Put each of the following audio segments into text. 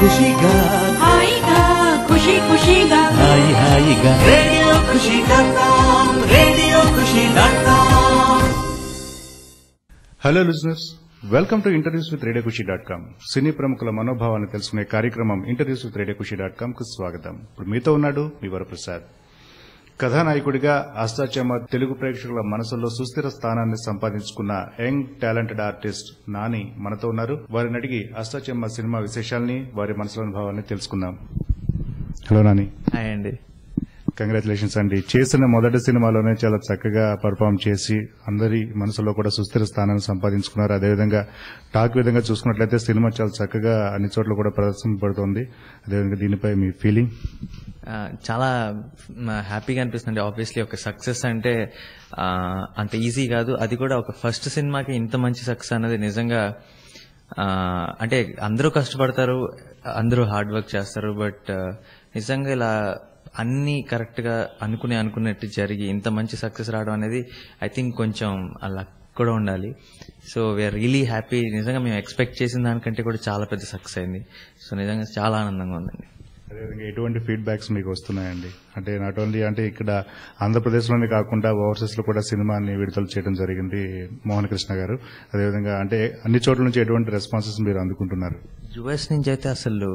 ఖుషిగా హాయిగా ఖుషి ఖుషిగా హాయి హాయిగా radio Khushi dot com radio Khushi dot com hello listeners welcome to interviews with radio Khushi dot com సినీ ప్రముఖుల మనోభావాన్ని తెలుసుకునే కార్యక్రమం interviews with radio Khushi dot com కు స్వాగతం ఇప్పుడు మీతో ఉన్నాడు మీ వరప్రసాద్ కథానాయకుడిగా అష్టాచమ్మ తెలుగు ప్రేక్షకుల మనసుల్లో సుస్థిర స్థానాన్ని సంపాదించుకున్న యంగ్ టాలెంటెడ్ ఆర్టిస్ట్ నాని మనతో ఉన్నారు వారిని అడిగి అష్టాచమ్మ సినిమా విశేషాల్ని వారి మనసులోని భావాన్ని తెలుసుకుందాం హలో నాని హాయ్ అండి కంగ్రాచులేషన్స్ అండి చేసిన మొదటి సినిమాలోనే చాలా చక్కగా పర్ఫామ్ చేసి అందరి మనసులో కూడా సుస్థిర స్థానాన్ని సంపాదించుకున్నారు అదేవిధంగా టాక్ విధంగా చూసుకున్నట్లయితే సినిమా చాలా చక్కగా అన్ని చోట్ల కూడా ప్రదర్శింపబడుతోంది అదేవిధంగా దీనిపై మీ ఫీలింగ్ ఆ, చాలా మ- హ్యాపీగా అనిపిస్తుంది ఆబ్వియస్లీ ఒక సక్సెస్ అంటే ఆ, అంత ఈజీ కాదు అది కూడా ఒక ఫస్ట్ సినిమాకి ఇంత మంచి సక్సెస్ అనేది నిజంగా ఆ, అంటే అందరూ కష్టపడతారు అందరూ హార్డ్ వర్క్ చేస్తారు బట్ నిజంగా ఇలా అన్ని కరెక్ట్ గా అనుకునే అనుకున్నట్టు జరిగి ఇంత మంచి సక్సెస్ రావడం అనేది ఐ థింక్ కొంచెం లక్ కూడా ఉండాలి సో వీఆర్ రియలీ హ్యాపీ నిజంగా మేము ఎక్స్పెక్ట్ చేసిన దానికంటే కూడా చాలా పెద్ద సక్సెస్ అయింది సో నిజంగా చాలా ఆనందంగా ఉందండి అదేవిధంగా ఎటువంటి ఫీడ్బ్యాక్స్ మీకు వస్తున్నాయండి అంటే నాట్ ఓన్లీ అంటే ఇక్కడ ఆంధ్రప్రదేశ్లోనే కాకుండా ఓవర్సీస్ లో కూడా సినిమాని విడుదల చేయడం జరిగింది మోహన్ కృష్ణ గారు అదేవిధంగా అంటే అన్ని చోట్ల నుంచి ఎటువంటి రెస్పాన్సెస్ మీరు అందుకుంటున్నారు యుఎస్ నుంచి అయితే అసలు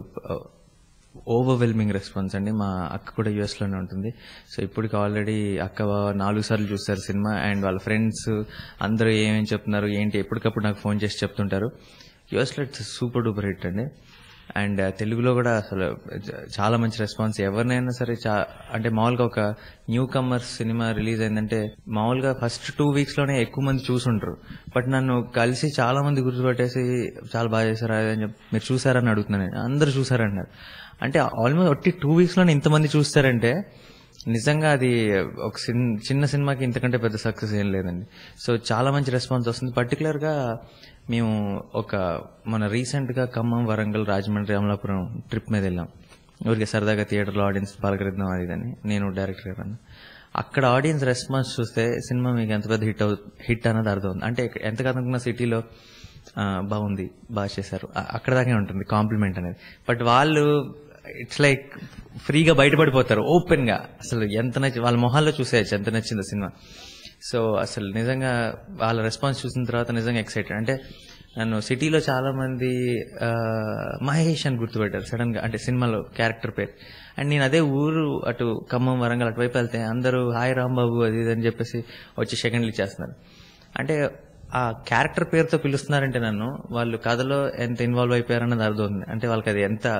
ఓవర్వెల్మింగ్ రెస్పాన్స్ అండి మా అక్క కూడా యుఎస్ లోనే ఉంటుంది సో ఇప్పటికి ఆల్రెడీ అక్క నాలుగు సార్లు చూస్తారు సినిమా అండ్ వాళ్ళ ఫ్రెండ్స్ అందరూ ఏమేమి చెప్తున్నారు ఏంటి ఎప్పటికప్పుడు నాకు ఫోన్ చేసి చెప్తుంటారు యుఎస్ లో ఇట్స్ సూపర్ డూపర్ హిట్ అండి అండ్ తెలుగులో కూడా అసలు చ- చాలా మంచి రెస్పాన్స్ ఎవరినైనా సరే చా- అంటే మామూలుగా ఒక న్యూ కమర్స్ సినిమా రిలీజ్ అయిందంటే మామూలుగా ఫస్ట్ టూ వీక్స్ లోనే ఎక్కువ మంది చూసుంటారు బట్ నన్ను కలిసి చాలా మంది గుర్తుపట్టేసి చాలా బాగా చేశారు అది అని చెప్పి మీరు చూసారని అడుగుతున్నాను నేను. అందరూ చూసారన్నారు అంటే ఆల్మోస్ట్ ఒట్టి టూ వీక్స్ లోనే ఇంతమంది చూస్తారంటే నిజంగా అది ఒక సిన్- చిన్న సినిమాకి ఇంతకంటే పెద్ద సక్సెస్ ఏం లేదండి సో చాలా మంచి రెస్పాన్స్ వస్తుంది పర్టికులర్ గా మేము ఒక మన రీసెంట్ గా ఖమ్మం వరంగల్ రాజమండ్రి అమలాపురం ట్రిప్ మీద వెళ్ళాం ఊరికి సరదాగా థియేటర్లో ఆడియన్స్ పలకరిద్దాం అది ఇదని నేను డైరెక్టర్ గారు అక్కడ ఆడియన్స్ రెస్పాన్స్ చూస్తే సినిమా మీకు ఎంత పెద్ద హిట్ హిట్ అన్నది అర్థం ఉంది అంటే ఎంత కనుకున్న సిటీలో ఆ, బాగుంది బాగా చేశారు ఆ- అక్కడ దాకే ఉంటుంది కాంప్లిమెంట్ అనేది బట్ వాళ్ళు ఇట్స్ లైక్ ఫ్రీగా బయటపడిపోతారు ఓపెన్ గా అసలు ఎంత నచ్చి వాళ్ళ మొహాల్లో చూసేయచ్చు ఎంత నచ్చిందో సినిమా సో అసలు నిజంగా వాళ్ళ రెస్పాన్స్ చూసిన తర్వాత నిజంగా ఎక్సైటెడ్ అంటే నన్ను సిటీలో చాలా మంది ఆ, మహేష్ అని గుర్తుపెట్టారు సడన్ గా అంటే సినిమాలో క్యారెక్టర్ పేరు అండ్ నేను అదే ఊరు అటు ఖమ్మం వరంగల్ అటువైపు వెళ్తే అందరూ హాయ్ రాంబాబు అది ఇది అని చెప్పేసి వచ్చి సెకండ్లు ఇచ్చేస్తున్నారు అంటే ఆ క్యారెక్టర్ పేరుతో పిలుస్తున్నారంటే నన్ను వాళ్ళు కథలో ఎంత ఇన్వాల్వ్ అయిపోయారన్నది అర్థం ఉంది అంటే వాళ్ళకి అది ఎంత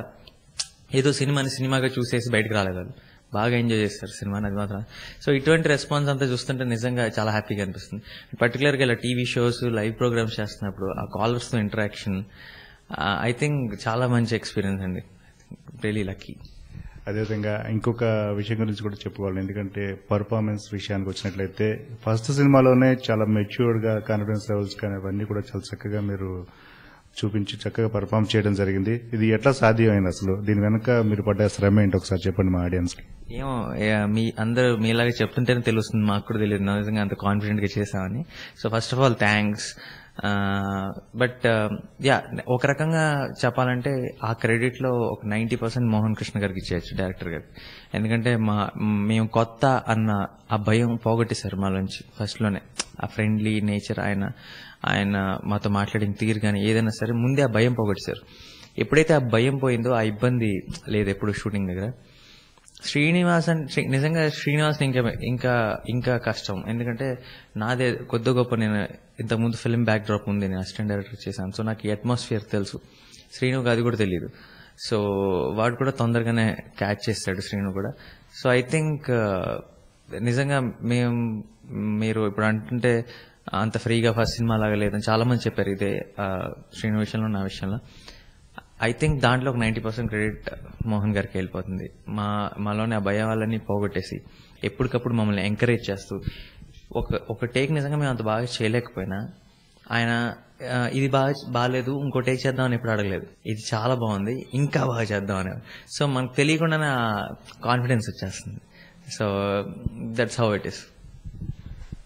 ఏదో సినిమాని సినిమాగా చూసేసి బయటకు రాలేదు వాళ్ళు బాగా ఎంజాయ్ చేస్తారు సినిమాని అది మాత్రం సో ఇటువంటి రెస్పాన్స్ అంతా చూస్తుంటే నిజంగా చాలా హ్యాపీగా అనిపిస్తుంది పర్టికులర్ గా ఇలా టీవీ షోస్ లైవ్ ప్రోగ్రామ్స్ చేస్తున్నప్పుడు ఆ కాలర్స్ తో ఇంటరాక్షన్ ఐ థింక్ చాలా మంచి ఎక్స్పీరియన్స్ అండి రియలీ లక్కీ అదేవిధంగా ఇంకొక విషయం గురించి కూడా చెప్పుకోవాలి ఎందుకంటే పర్ఫార్మెన్స్ విషయానికి వచ్చినట్లయితే ఫస్ట్ సినిమాలోనే చాలా మెచ్యూర్డ్ గా కాన్ఫిడెన్స్ లెవెల్స్ కానీ అవన్నీ కూడా చాలా చక్కగా మీరు చూపించి చక్కగా పర్ఫామ్ చేయడం జరిగింది ఇది ఎట్లా సాధ్యమైంది అసలు దీని వెనుక మీరు పడ్డ శ్రమ ఏంటి ఒకసారి చెప్పండి మా ఆడియన్స్ కి ఏమో ఏ, మీ అందరూ మీలాగా చెప్తుంటేనే తెలుస్తుంది మాకు కూడా తెలియదు నా నిజంగా అంత కాన్ఫిడెంట్ గా చేసామని so first of all thanks but yeah ఒక రకంగా చెప్పాలంటే ఆ క్రెడిట్ లో ఒక నైన్టీ పర్సెంట్ మోహన్ కృష్ణ గారికి ఇచ్చేయచ్చు డైరెక్టర్ గారికి ఎందుకంటే మా మేము కొత్త అన్న ఆ భయం పోగొట్టేశారు మాలోంచి ఫస్ట్ లోనే ఆ ఫ్రెండ్లీ నేచర్ ఆయన ఆయన మాతో మాట్లాడిన తీరు కానీ ఏదైనా సరే ముందే ఆ భయం పోగొట్టేశారు ఎప్పుడైతే ఆ భయం పోయిందో ఆ ఇబ్బంది లేదు ఎప్పుడు షూటింగ్ దగ్గర శ్రీనివాస్ అంటే నిజంగా శ్రీనివాస్ ఇంకా ఇంకా ఇంకా కష్టం ఎందుకంటే నాదే కొద్ది గొప్ప నేను ఇంతకుముందు ఫిల్మ్ బ్యాక్ డ్రాప్ ఉంది నేను అసిస్టెంట్ డైరెక్టర్ చేశాను సో నాకు ఈ అట్మాస్ఫియర్ తెలుసు శ్రీనుకి అది కూడా తెలియదు సో వాడు కూడా తొందరగానే క్యాచ్ చేస్తాడు శ్రీను కూడా సో ఐ థింక్ నిజంగా మేము మీరు ఇప్పుడు అంటుంటే అంత ఫ్రీగా ఫస్ట్ సినిమా లాగా లేదని చాలా మంది చెప్పారు ఇదే ఆ, శ్రీను విషయంలో నా విషయంలో ఐ థింక్ దాంట్లో ఒక నైంటీ పర్సెంట్ క్రెడిట్ మోహన్ గారికి వెళ్ళిపోతుంది మా మాలోని ఆ భయాలన్నీ పోగొట్టేసి ఎప్పటికప్పుడు మమ్మల్ని ఎంకరేజ్ చేస్తూ ఒక ఒక టేక్ నిజంగా మేము అంత బాగా చేయలేకపోయినా ఆయన ఆ, ఇది బాగా బాగాలేదు ఇంకో టేక్ చేద్దామని ఎప్పుడు అడగలేదు ఇది చాలా బాగుంది ఇంకా బాగా చేద్దాం అని సో మనకు తెలియకుండానే కాన్ఫిడెన్స్ వచ్చేస్తుంది so that's how it is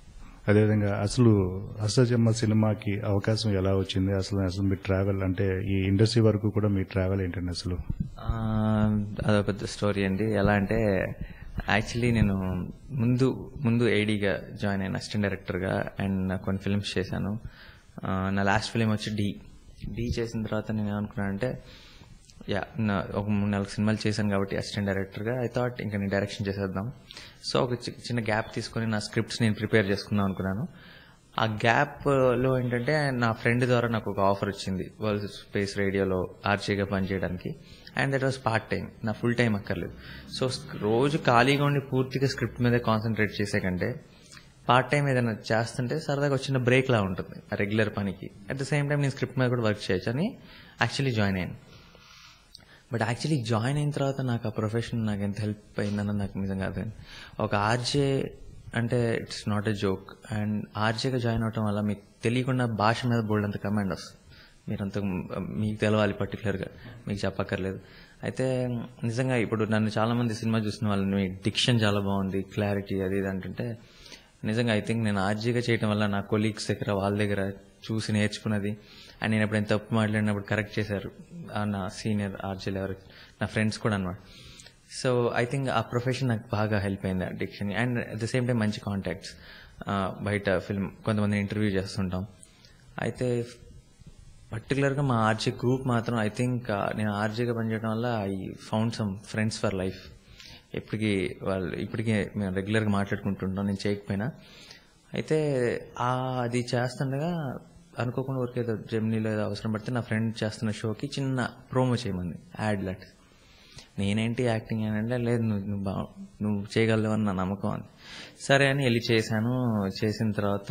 అదేవిధంగా అసలు అష్టచమ్మ సినిమాకి అవకాశం ఎలా వచ్చింది అసలు అసలు మీ ట్రావెల్ అంటే ఈ ఇండస్ట్రీ వరకు కూడా మీ ట్రావెల్ ఏంటండి అసలు ఆ, అదో పెద్ద స్టోరీ అండి ఎలా అంటే యాక్చువల్లీ నేను ముందు ముందు ఏడీగా జాయిన్ అయిన అసిస్టెంట్ డైరెక్టర్గా అండ్ నాకు కొన్ని ఫిల్మ్స్ చేశాను ఆ, నా లాస్ట్ ఫిలిం వచ్చి డి డి చేసిన తర్వాత నేను ఏమనుకున్నానంటే యా నా ఒక మూడు నాలుగు సినిమాలు చేశాను కాబట్టి అసిస్టెంట్ డైరెక్టర్గా ఐ థాట్ ఇంకా నేను డైరెక్షన్ చేసేద్దాం సో ఒక చి- చిన్న గ్యాప్ తీసుకొని నా స్క్రిప్ట్స్ నేను ప్రిపేర్ చేసుకుందాం అనుకున్నాను ఆ గ్యాప్ లో ఏంటంటే నా ఫ్రెండ్ ద్వారా నాకు ఒక ఆఫర్ వచ్చింది వరల్డ్ స్పేస్ రేడియోలో ఆర్చీగా పనిచేయడానికి and that was part time నా ఫుల్ టైం అక్కర్లేదు సో రోజు ఖాళీగా ఉండి పూర్తిగా స్క్రిప్ట్ మీదే కాన్సన్ట్రేట్ చేసే కంటే పార్ట్ టైం ఏదైనా చేస్తుంటే సరదాగా వచ్చిన బ్రేక్ లా ఉంటుంది ఆ రెగ్యులర్ పనికి అట్ ద సేమ్ టైం నేను స్క్రిప్ట్ మీద కూడా వర్క్ చేయొచ్చు అని యాక్చువల్లీ జాయిన్ అయ్యాను బట్ యాక్చువల్లీ జాయిన్ అయిన తర్వాత నాకు ఆ ప్రొఫెషన్ నాకు ఎంత హెల్ప్ అయిందని నాకు నిజంగా అర్థం ఒక ఆర్జే అంటే it's not a joke and ఆర్జేగా జాయిన్ అవటం వల్ల మీకు తెలియకుండా భాష మీద బోల్డ్ అంత కమాండ్ వస్తుంది మీరంత మీకు తెలవాలి పర్టికులర్గా మీకు చెప్పక్కర్లేదు అయితే నిజంగా ఇప్పుడు నన్ను చాలా మంది సినిమా చూసిన వాళ్ళు మీ డిక్షన్ చాలా బాగుంది క్లారిటీ అది ఇది అంటుంటే నిజంగా ఐ థింక్ నేను ఆర్జీగా చేయడం వల్ల నా కొలీగ్స్ దగ్గర వాళ్ళ దగ్గర చూసి నేర్చుకున్నది అండ్ నేను ఎప్పుడైనా తప్పు మాట్లాడినప్పుడు కరెక్ట్ చేశారు ఆ నా సీనియర్ ఆర్జీలు ఎవరు నా ఫ్రెండ్స్ కూడా అనమాట సో ఐ థింక్ ఆ ప్రొఫెషన్ నాకు బాగా హెల్ప్ అయింది ఆ diction and at the same time మంచి కాంటాక్ట్స్ బయట ఫిల్మ్ కొంతమంది ఇంటర్వ్యూ చేస్తుంటాం అయితే పర్టికులర్గా మా ఆర్జే గ్రూప్ మాత్రం ఐ థింక్ నేను ఆర్జేగా పనిచేయడం వల్ల I found some friends for life ఇప్పటికీ వాళ్ళు ఇప్పటికీ మేము రెగ్యులర్గా మాట్లాడుకుంటుంటాం నేను చేయకపోయినా అయితే ఆ అది చేస్తుండగా అనుకోకుండా ఊరికే ఏదో జెమినీలో ఏదో అవసరం పడితే నా ఫ్రెండ్ చేస్తున్న షోకి చిన్న ప్రోమో చేయమంది యాడ్ లాంటి నేనేంటి యాక్టింగ్ అని అంటే లేదు నువ్వు నువ్వు బా నువ్వు చేయగలవు అని నా నమ్మకం అని సరే అని వెళ్ళి చేశాను చేసిన తర్వాత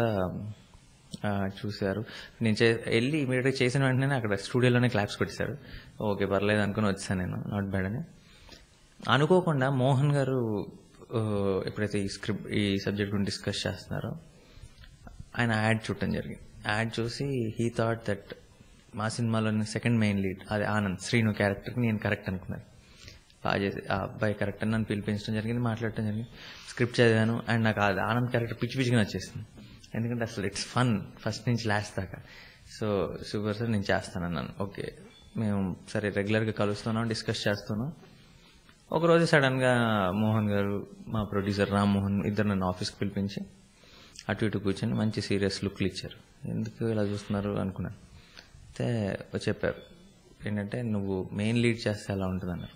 ఆ, చూశారు నేను చే వెళ్ళి ఇమీడియట్గా చేసిన వెంటనే అక్కడ స్టూడియోలోనే క్లాప్స్ కొట్టేశారు ఓకే పర్లేదు అనుకుని వచ్చాను నేను నాట్ బ్యాడ్ అని అనుకోకుండా మోహన్ గారు ఆ, ఎప్పుడైతే ఈ స్క్రిప్ట్ ఈ సబ్జెక్ట్ గురించి డిస్కస్ చేస్తున్నారో ఆయన యాడ్ చూడటం జరిగింది యాడ్ చూసి హీ థాట్ దట్ మా సినిమాలోని సెకండ్ మెయిన్ లీడ్ అది ఆనంద్ శ్రీను క్యారెక్టర్కి నేను కరెక్ట్ అనుకున్నాను బాగా చేసి ఆ అబ్బాయి కరెక్ట్ అని నన్ను పిలిపించడం జరిగింది మాట్లాడటం జరిగింది స్క్రిప్ట్ చదివాను అండ్ నాకు అది ఆనంద్ క్యారెక్టర్ పిచ్చి పిచ్చిగా నచ్చేసింది ఎందుకంటే అసలు ఇట్స్ ఫన్ ఫస్ట్ నుంచి లాస్ట్ దాకా సో సూపర్ సార్ నేను చేస్తాను అన్నాను ఓకే మేము సరే రెగ్యులర్గా కలుస్తున్నాం డిస్కస్ చేస్తున్నాం ఒకరోజు సడన్గా మోహన్ గారు మా ప్రొడ్యూసర్ రామ్ మోహన్ ఇద్దరు నన్ను ఆఫీస్కి పిలిపించి అటు ఇటు కూర్చొని మంచి సీరియస్ లుక్లు ఇచ్చారు ఎందుకు ఇలా చూస్తున్నారు అనుకున్నాను అయితే చెప్పారు ఏంటంటే నువ్వు మెయిన్ లీడ్ చేస్తే ఎలా ఉంటుంది అన్నారు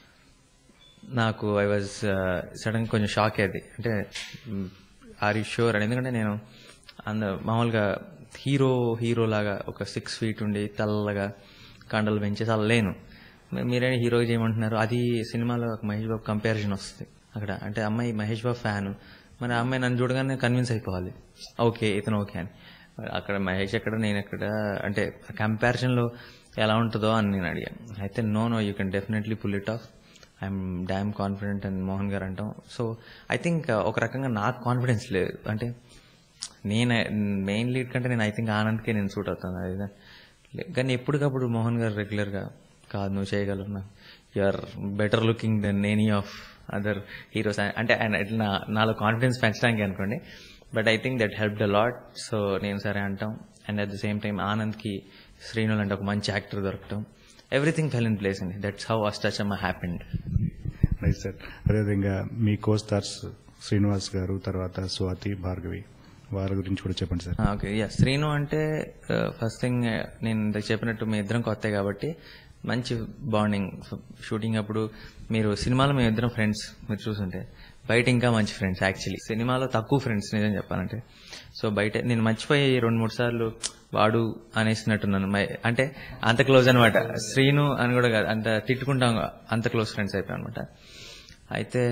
నాకు ఐ వాజ్ సడన్ కొంచెం షాక్ అయ్యేది అంటే ఆర్ యూ షూర్ అని ఎందుకంటే నేను అంద మామూలుగా హీరో హీరో లాగా ఒక సిక్స్ ఫీట్ ఉండి తెల్లగా కండలు పెంచేసి అలా లేను మీ- మీరే హీరో చేయమంటున్నారు అది సినిమాలో ఒక మహేష్ బాబు కంపారిజన్ వస్తుంది అక్కడ అంటే అమ్మాయి మహేష్ బాబు ఫ్యాన్ మరి ఆ అమ్మాయి నన్ను చూడగానే కన్విన్స్ అయిపోవాలి ఓకే ఇతను ఓకే అని అక్కడ మహేష్ ఎక్కడ నేను ఎక్కడ అంటే కంపారిజన్లో ఎలా ఉంటుందో అని నేను అడిగాను అయితే no no you can definitely pull it off I'm damn confident అని మోహన్ గారు అంటాం సో ఐ థింక్ ఒక రకంగా నాకు కాన్ఫిడెన్స్ లేదు అంటే నేను మెయిన్ లీడ్ కంటే నేను ఐ థింక్ ఆనంద్కే నేను సూట్ అవుతాను అది ఇది. లే- కానీ ఎప్పటికప్పుడు మోహన్ గారు రెగ్యులర్గా కాదు నువ్వు చేయగలవు నా you are better looking then any of other heroes అంటే ఆయన ఇట్లా నా- నాలో కాన్ఫిడెన్స్ పెంచడానికి అనుకోండి but I think that help the lot so నేను సరే అంటాం and at the same time ఆనంద్కి శ్రీనుల్ అంటే ఒక మంచి యాక్టర్ దొరకటం ఎవ్రీథింగ్ ఫెల్ ఇన్ ప్లేస్ అండి that's how Ashtachamma happened nice sir అదేవిధంగా మీ కో స్టార్స్ శ్రీనివాస్ గారు తర్వాత స్వాతి భార్గవి వారి గురించి కూడా చెప్పండి సార్ ఓకే యా శ్రీను అంటే ఫస్ట్ థింగ్ నేను ఇందాక చెప్పినట్టు మీ ఇద్దరం కొత్త కాబట్టి మంచి బాండింగ్ షూటింగ్ అప్పుడు మీరు సినిమాలో మేము ఇద్దరం ఫ్రెండ్స్ మీరు చూసుంటే బయట ఇంకా మంచి ఫ్రెండ్స్ యాక్చువల్లీ సినిమాలో తక్కువ ఫ్రెండ్స్ నిజం చెప్పాలంటే సో బయట నేను మర్చిపోయి రెండు మూడు సార్లు వాడు అనేసినట్టున్నాను మై- అంటే అంత క్లోజ్ అనమాట శ్రీను అని కూడా కాదు అంత తిట్టుకుంటాం అంత క్లోజ్ ఫ్రెండ్స్ అయిపోయాం అనమాట అయితే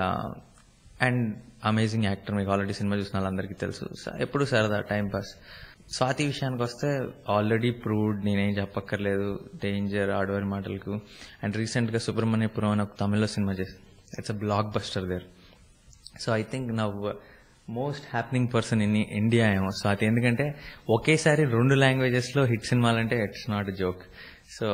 అండ్ అమేజింగ్ యాక్టర్ మీకు ఆల్రెడీ సినిమా చూసిన వాళ్ళందరికీ తెలుసు స- ఎప్పుడు సరదా టైం పాస్ స్వాతి విషయానికి వస్తే ఆల్రెడీ ప్రూవ్డ్ నేనేం చెప్పక్కర్లేదు డేంజర్ ఆడవారి మాటలకు అండ్ రీసెంట్గా సుబ్రహ్మణ్యపురం అని ఒక తమిళలో సినిమా చేసింది it's a blockbuster there so I think నా most happening person in India ఏమో స్వాతి ఎందుకంటే ఒకేసారి రెండు లాంగ్వేజెస్లో హిట్ సినిమాలంటే it's not joke so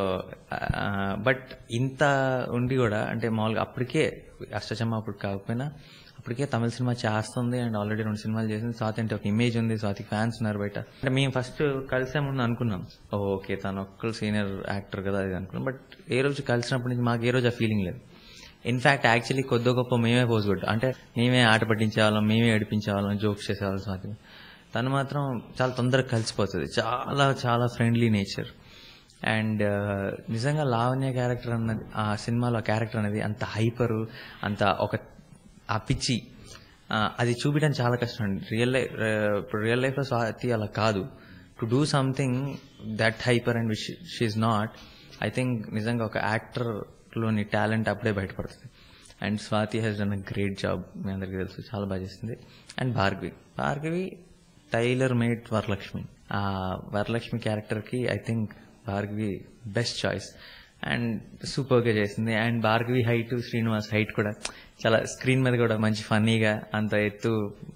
but ఇంత ఉండి కూడా అంటే మామూలుగా అప్పటికే అష్టచమ్మ అప్పుడు కాకపోయినా అప్పటికే తమిళ సినిమా చేస్తుంది అండ్ ఆల్రెడీ రెండు సినిమాలు చేసింది స్వాతి అంటే ఒక ఇమేజ్ ఉంది స్వాతికి ఫ్యాన్స్ ఉన్నారు బయట అంటే మేము ఫస్ట్ కలిసే ముందు అనుకున్నాం "ఓ, ఓకే తను ఒక్కరు సీనియర్ యాక్టర్ కదా అది అనుకున్నాం బట్ ఏ రోజు కలిసినప్పటి నుంచి మాకు ఏ రోజు ఆ ఫీలింగ్ లేదు ఇన్ఫాక్ట్ యాక్చువల్లీ కొద్ది గొప్ప మేమే పోజ్ కొట్టు అంటే మేమే ఆట పట్టించేవాళ్ళం మేమే ఏడిపించేవాళ్ళం జోక్స్ చేసేవాళ్ళం స్వాతి తను మాత్రం చాలా తొందరగా కలిసిపోతుంది చాలా చాలా ఫ్రెండ్లీ నేచర్ అండ్ నిజంగా లావణ్య క్యారెక్టర్ అన్నది ఆ సినిమాలో క్యారెక్టర్ అనేది అంత హైపరు అంత ఒక ఆ పిచ్చి ఆ, అది చూపించడం చాలా కష్టం అండి రియల్ లైఫ్ ఇప్పుడు రియల్ లైఫ్లో స్వాతి అలా కాదు to do something that hyper and which she's not I think నిజంగా ఒక యాక్టర్లోని టాలెంట్ అప్పుడే బయటపడుతుంది and Swathi has done a great job మీ అందరికీ తెలుసు చాలా బాగా చేసింది and Bhargavi Bhargavi tailor made Varalakshmi ఆ వరలక్ష్మి క్యారెక్టర్కి I think Bhargavi best choice and సూపర్గా చేసింది and Bhargavi height Srinivas height కూడా చాలా స్క్రీన్ మీద కూడా మంచి ఫన్నీగా అంత ఎత్తు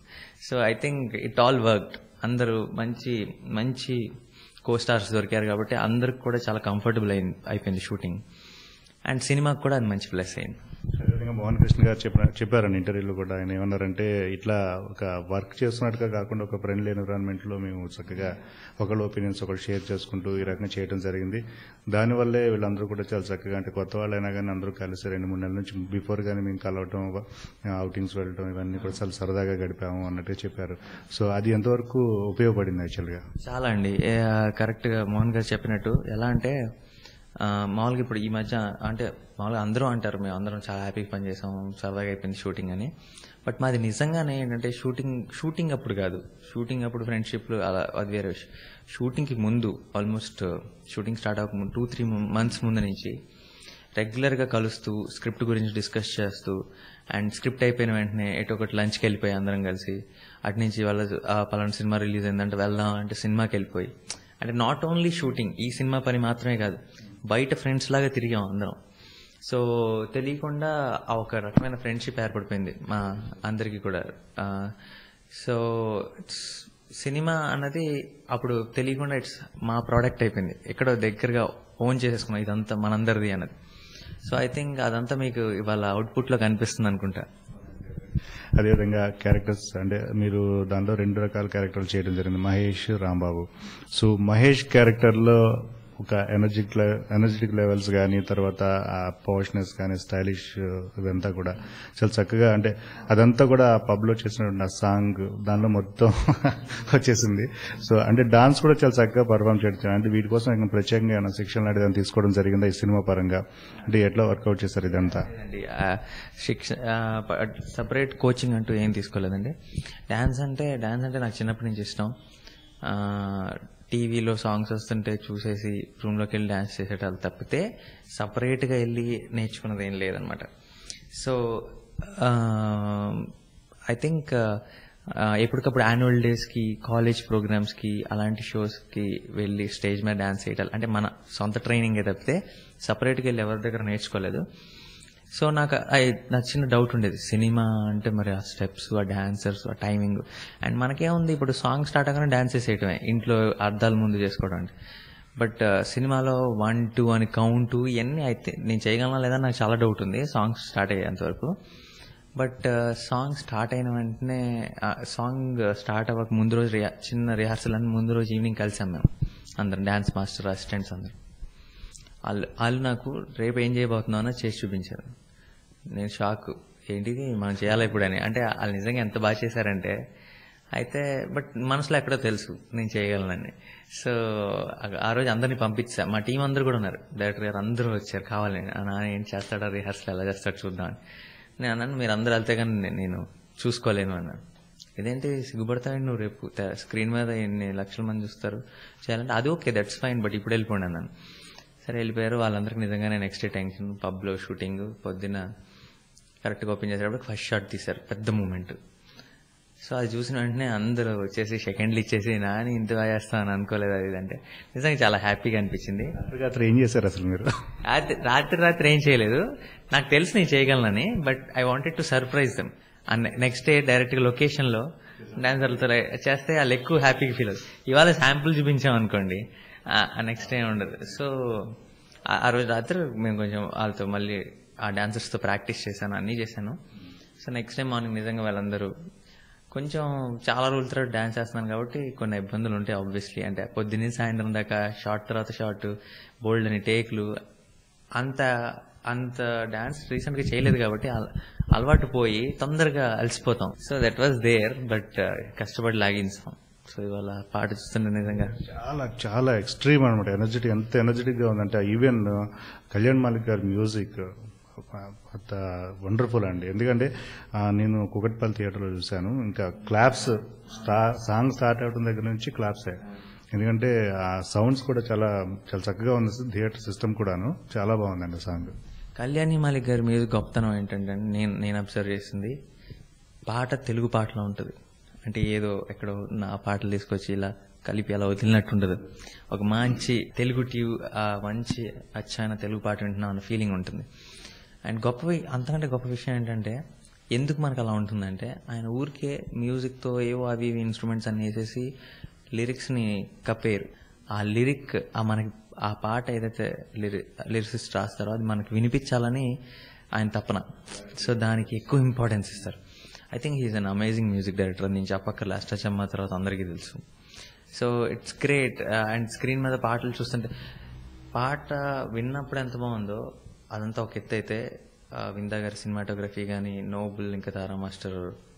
so I think it all worked అందరూ మంచి మంచి కో స్టార్స్ దొరికారు కాబట్టి అందరికి కూడా చాలా కంఫర్టబుల్ అయింది అయిపోయింది షూటింగ్ అండ్ సినిమాకి కూడా అది మంచి ప్లస్ అయింది అదేవిధంగా మోహన్ కృష్ణ గారు చెప్పిన చెప్పారని ఇంటర్వ్యూలో కూడా ఆయన ఏమన్నారంటే ఇట్లా ఒక వర్క్ చేస్తున్నట్టుగా కాకుండా ఒక ఫ్రెండ్లీ ఎన్విరాన్మెంట్ లో మేము చక్కగా ఒకళ్ళ ఒపీనియన్స్ ఒకళ్ళు షేర్ చేసుకుంటూ ఈ రకంగా చేయడం జరిగింది దానివల్లే వీళ్ళందరూ కూడా చాలా చక్కగా అంటే కొత్త వాళ్ళైనా కానీ అందరూ కలిసి రెండు మూడు నెలల నుంచి బిఫోర్ గానీ మేము కలవటం అవుటింగ్స్ వెళ్ళటం ఇవన్నీ కూడా చాలా సరదాగా గడిపాము అన్నట్టు చెప్పారు సో అది ఎంతవరకు ఉపయోగపడింది యాక్చువల్గా చాలా అండి ఏ, కరెక్ట్గా మోహన్ గారు చెప్పినట్టు ఎలా అంటే ఆ, మామూలుగా ఇప్పుడు ఈ మధ్య అంటే మామూలుగా అందరూ అంటారు మేము అందరం చాలా హ్యాపీగా పనిచేసాం సరదాగా అయిపోయింది షూటింగ్ అని బట్ మాది నిజంగానే ఏంటంటే షూటింగ్ షూటింగ్ అప్పుడు కాదు షూటింగ్ అప్పుడు ఫ్రెండ్షిప్లు అలా అది వేరే విషయం షూటింగ్కి ముందు ఆల్మోస్ట్ షూటింగ్ స్టార్ట్ అవ్వక ముందు టూ త్రీ మంత్స్ ముందు నుంచి రెగ్యులర్గా కలుస్తూ స్క్రిప్ట్ గురించి డిస్కస్ చేస్తూ అండ్ స్క్రిప్ట్ అయిపోయిన వెంటనే ఎటు ఒకటి లంచ్కి వెళ్ళిపోయి అందరం కలిసి అటు నుంచి వాళ్ళ ఆ పలానా సినిమా రిలీజ్ అయిందంటే వెళ్దాం అంటే సినిమాకి వెళ్ళిపోయి అంటే నాట్ ఓన్లీ షూటింగ్ ఈ సినిమా పని మాత్రమే కాదు బయట ఫ్రెండ్స్ లాగా తిరిగాం అందరం సో తెలియకుండా ఆ ఒక రకమైన ఫ్రెండ్షిప్ ఏర్పడిపోయింది మా అందరికీ కూడా ఆ, సో ఇట్స్ సినిమా అన్నది అప్పుడు తెలియకుండా ఇట్స్ మా ప్రోడక్ట్ అయిపోయింది ఎక్కడో దగ్గరగా ఓన్ చేసేసుకున్నాం ఇదంతా మనందరిది అన్నది సో ఐ థింక్ అదంతా మీకు ఇవాళ అవుట్పుట్లో కనిపిస్తుంది అనుకుంటా అదేవిధంగా క్యారెక్టర్స్ అంటే మీరు దానిలో రెండు రకాల క్యారెక్టర్లు చేయడం జరిగింది మహేష్ రాంబాబు సో మహేష్ క్యారెక్టర్లో ఒక ఎనర్జిక్ ఎనర్జెటిక్ లెవెల్స్ కానీ తర్వాత ఆ పవర్స్నెస్ కానీ స్టైలిష్ ఇదంతా కూడా చాలా చక్కగా అంటే అదంతా కూడా పబ్లో చేసినటువంటి ఆ సాంగ్ దానిలో మొత్తం వచ్చేసింది సో అంటే డాన్స్ కూడా చాలా చక్కగా పర్ఫామ్ చేయడం అంటే వీటి కోసం ఇంకా ప్రత్యేకంగా ఏమైనా శిక్షణ లాంటిది ఏమైనా తీసుకోవడం జరిగిందా ఈ సినిమా పరంగా అంటే ఎట్లా వర్కౌట్ చేశారు ఇదంతా అండి ఆ, శిక్ష సపరేట్ కోచింగ్ అంటూ ఏం తీసుకోలేదండి డ్యాన్స్ అంటే డ్యాన్స్ అంటే నాకు చిన్నప్పటి నుంచి ఇష్టం ఆ, టీవీలో సాంగ్స్ వస్తుంటే చూసేసి రూమ్లోకి వెళ్ళి డ్యాన్స్ చేసేటాలు తప్పితే సపరేట్గా వెళ్ళి నేర్చుకున్నది ఏం లేదనమాట సో ఐ థింక్ ఎప్పటికప్పుడు యాన్యువల్ డేస్కి కాలేజ్ ప్రోగ్రామ్స్కి అలాంటి షోస్కి వెళ్ళి స్టేజ్ మీద డ్యాన్స్ చేయటాలు అంటే మన సొంత ట్రైనింగ్ తప్పితే సపరేట్గా వెళ్ళి ఎవరి దగ్గర నేర్చుకోలేదు సో నాకు ఐ- నాకు చిన్న డౌట్ ఉండేది సినిమా అంటే మరి ఆ స్టెప్స్ ఆ డాన్సర్స్ ఆ టైమింగ్ అండ్ మనకేముంది ఇప్పుడు సాంగ్ స్టార్ట్ అవ్వగానే డాన్స్ చేసేయటమే ఇంట్లో అర్థాల ముందు చేసుకోవడం అంటే బట్ సినిమాలో వన్ టూ అని కౌంట్ ఇవన్నీ అయితే నేను చేయగలనా లేదా నాకు చాలా డౌట్ ఉంది సాంగ్ స్టార్ట్ అయ్యేంత వరకు బట్ సాంగ్ స్టార్ట్ అయిన వెంటనే సాంగ్ స్టార్ట్ అవ్వక ముందు రోజు రియా చిన్న రిహార్సల్ అని ముందు రోజు ఈవినింగ్ కలిసాం మేము అందరం డాన్స్ మాస్టర్ అసిస్టెంట్స్ అందరం వాళ్ళు వాళ్ళు నాకు రేపు ఏం చేయబోతున్నావు అని చేసి చూపించారు నేను షాక్ ఏంటిది మనం చేయాలి ఇప్పుడు అని అంటే వాళ్ళు నిజంగా ఎంత బాగా చేశారంటే అయితే బట్ మనసులో ఎక్కడో తెలుసు నేను చేయగలనని సో ఆ- ఆ రోజు అందరిని పంపించా మా టీం అందరూ కూడా ఉన్నారు డైరెక్టర్ గారు అందరూ వచ్చారు కావాలని "ఆ, నాన్న ఏం చేస్తాడా రిహార్సల్ ఎలా చేస్తాడు చూద్దామని నేను అన్నాను మీరు అందరూ వెళ్తే కానీ నే- నేను చూసుకోలేను అన్నాను ఇదేంటి సిగ్గుపడతావండి నువ్వు రేపు త- స్క్రీన్ మీద ఎన్ని లక్షల మంది చూస్తారు చేయాలంటే అది ఓకే దట్స్ ఫైన్ బట్ ఇప్పుడు వెళ్ళిపోండి అన్నాను సరే వెళ్ళిపోయారు వాళ్ళందరికీ నిజంగానే నెక్స్ట్ డే టెన్షన్ పబ్లో షూటింగ్ పొద్దున్న కరెక్ట్గా ఓపెన్ చేసేటప్పుడు ఫస్ట్ షాట్ తీశారు పెద్ద మూమెంట్ సో అది చూసిన వెంటనే అందరూ వచ్చేసి సెకండ్లు ఇచ్చేసి నాని ఇంత బాగా చేస్తాను అనుకోలేదు అది ఇది అంటే నిజంగా చాలా హ్యాపీగా అనిపించింది రాత్రి ఏం చేశారు అసలు మీరు రాత్రి రాత్రి రాత్రి ఏం చేయలేదు నాకు తెలుసు నేను చేయగలనని but I wanted to surprise them next day direct గా లొకేషన్ లో డాన్సర్లతో చేస్తే వాళ్ళు ఎక్కువ హ్యాపీగా ఫీల్ అవుతుంది ఇవాళ శాంపుల్ చూపించాం అనుకోండి నెక్స్ట్ డే ఉండదు సో ఆ- ఆ రోజు రాత్రి మేము కొంచెం వాళ్ళతో మళ్ళీ ఆ డాన్సర్స్తో ప్రాక్టీస్ చేశాను అన్నీ చేశాను సో నెక్స్ట్ టైం మార్నింగ్ నిజంగా వాళ్ళందరూ కొంచెం చాలా రోజుల తర్వాత డాన్స్ చేస్తున్నాను కాబట్టి కొన్ని ఇబ్బందులు ఉంటాయి ఆబ్వియస్లీ అంటే పొద్దున్నే సాయంత్రం దాకా షార్ట్ తర్వాత షార్ట్ బోల్డ్ అని టేక్లు అంత అంత డాన్స్ రీసెంట్ గా చేయలేదు కాబట్టి అల- అలవాటు పోయి తొందరగా అలసిపోతాం so that was there but కష్టపడి లాగించాం సో ఇవాళ పాట చూస్తుంటే నిజంగా చాలా చాలా ఎక్స్ట్రీమ్ అనమాట ఎనర్జెటిక్ ఎంత ఎనర్జెటిక్ గా ఉందంటే ఈవెన్ కళ్యాణ్ మాలిక్ గారి మ్యూజిక్ అంత వండర్ఫుల్ అండి ఎందుకంటే ఆ, నేను కుకట్పల్లి థియేటర్లో చూశాను ఇంకా క్లాప్స్ సాంగ్ స్టార్ట్ అవడం దగ్గర నుంచి క్లాప్సే ఎందుకంటే ఆ సౌండ్స్ కూడా చాలా చాలా చక్కగా ఉంది థియేటర్ సిస్టమ్ కూడాను చాలా బాగుందండి సాంగ్ కళ్యాణి మాలిక్ గారి మ్యూజిక్ గొప్పతనం ఏంటంటే నేను నేను అబ్జర్వ్ చేసింది పాట తెలుగు పాటలో ఉంటుంది అంటే ఏదో ఎక్కడో నా పాటలు తీసుకొచ్చి ఇలా కలిపి అలా వదిలినట్టు ఉండదు ఒక మంచి తెలుగు ట్యూ ఆ మంచి అచ్చైన తెలుగు పాట వింటున్నాం అన్న ఫీలింగ్ ఉంటుంది అండ్ గొప్ప వి- అంతకంటే గొప్ప విషయం ఏంటంటే ఎందుకు మనకు అలా ఉంటుందంటే ఆయన ఊరికే మ్యూజిక్తో ఏవో అవి ఇవి ఇన్స్ట్రుమెంట్స్ అన్ని వేసేసి లిరిక్స్ని కప్పేరు ఆ లిరిక్ ఆ మనకి ఆ పాట ఏదైతే లిరిసిస్ట్ రాస్తారో అది మనకి వినిపించాలని ఆయన తపన సో దానికి ఎక్కువ ఇంపార్టెన్స్ ఇస్తారు I think he's an amazing music director నేను చెప్పక్కర్లే అష్టచమ్మ తర్వాత అందరికీ తెలుసు so it's great and screen మీద పాటలు చూస్తుంటే పాట విన్నప్పుడు ఎంత బాగుందో అదంతా ఒక ఎత్తు అయితే ఆ, విందా గారి సినిమాటోగ్రఫీ కానీ నోబుల్ ఇంకా తారా మాస్టర్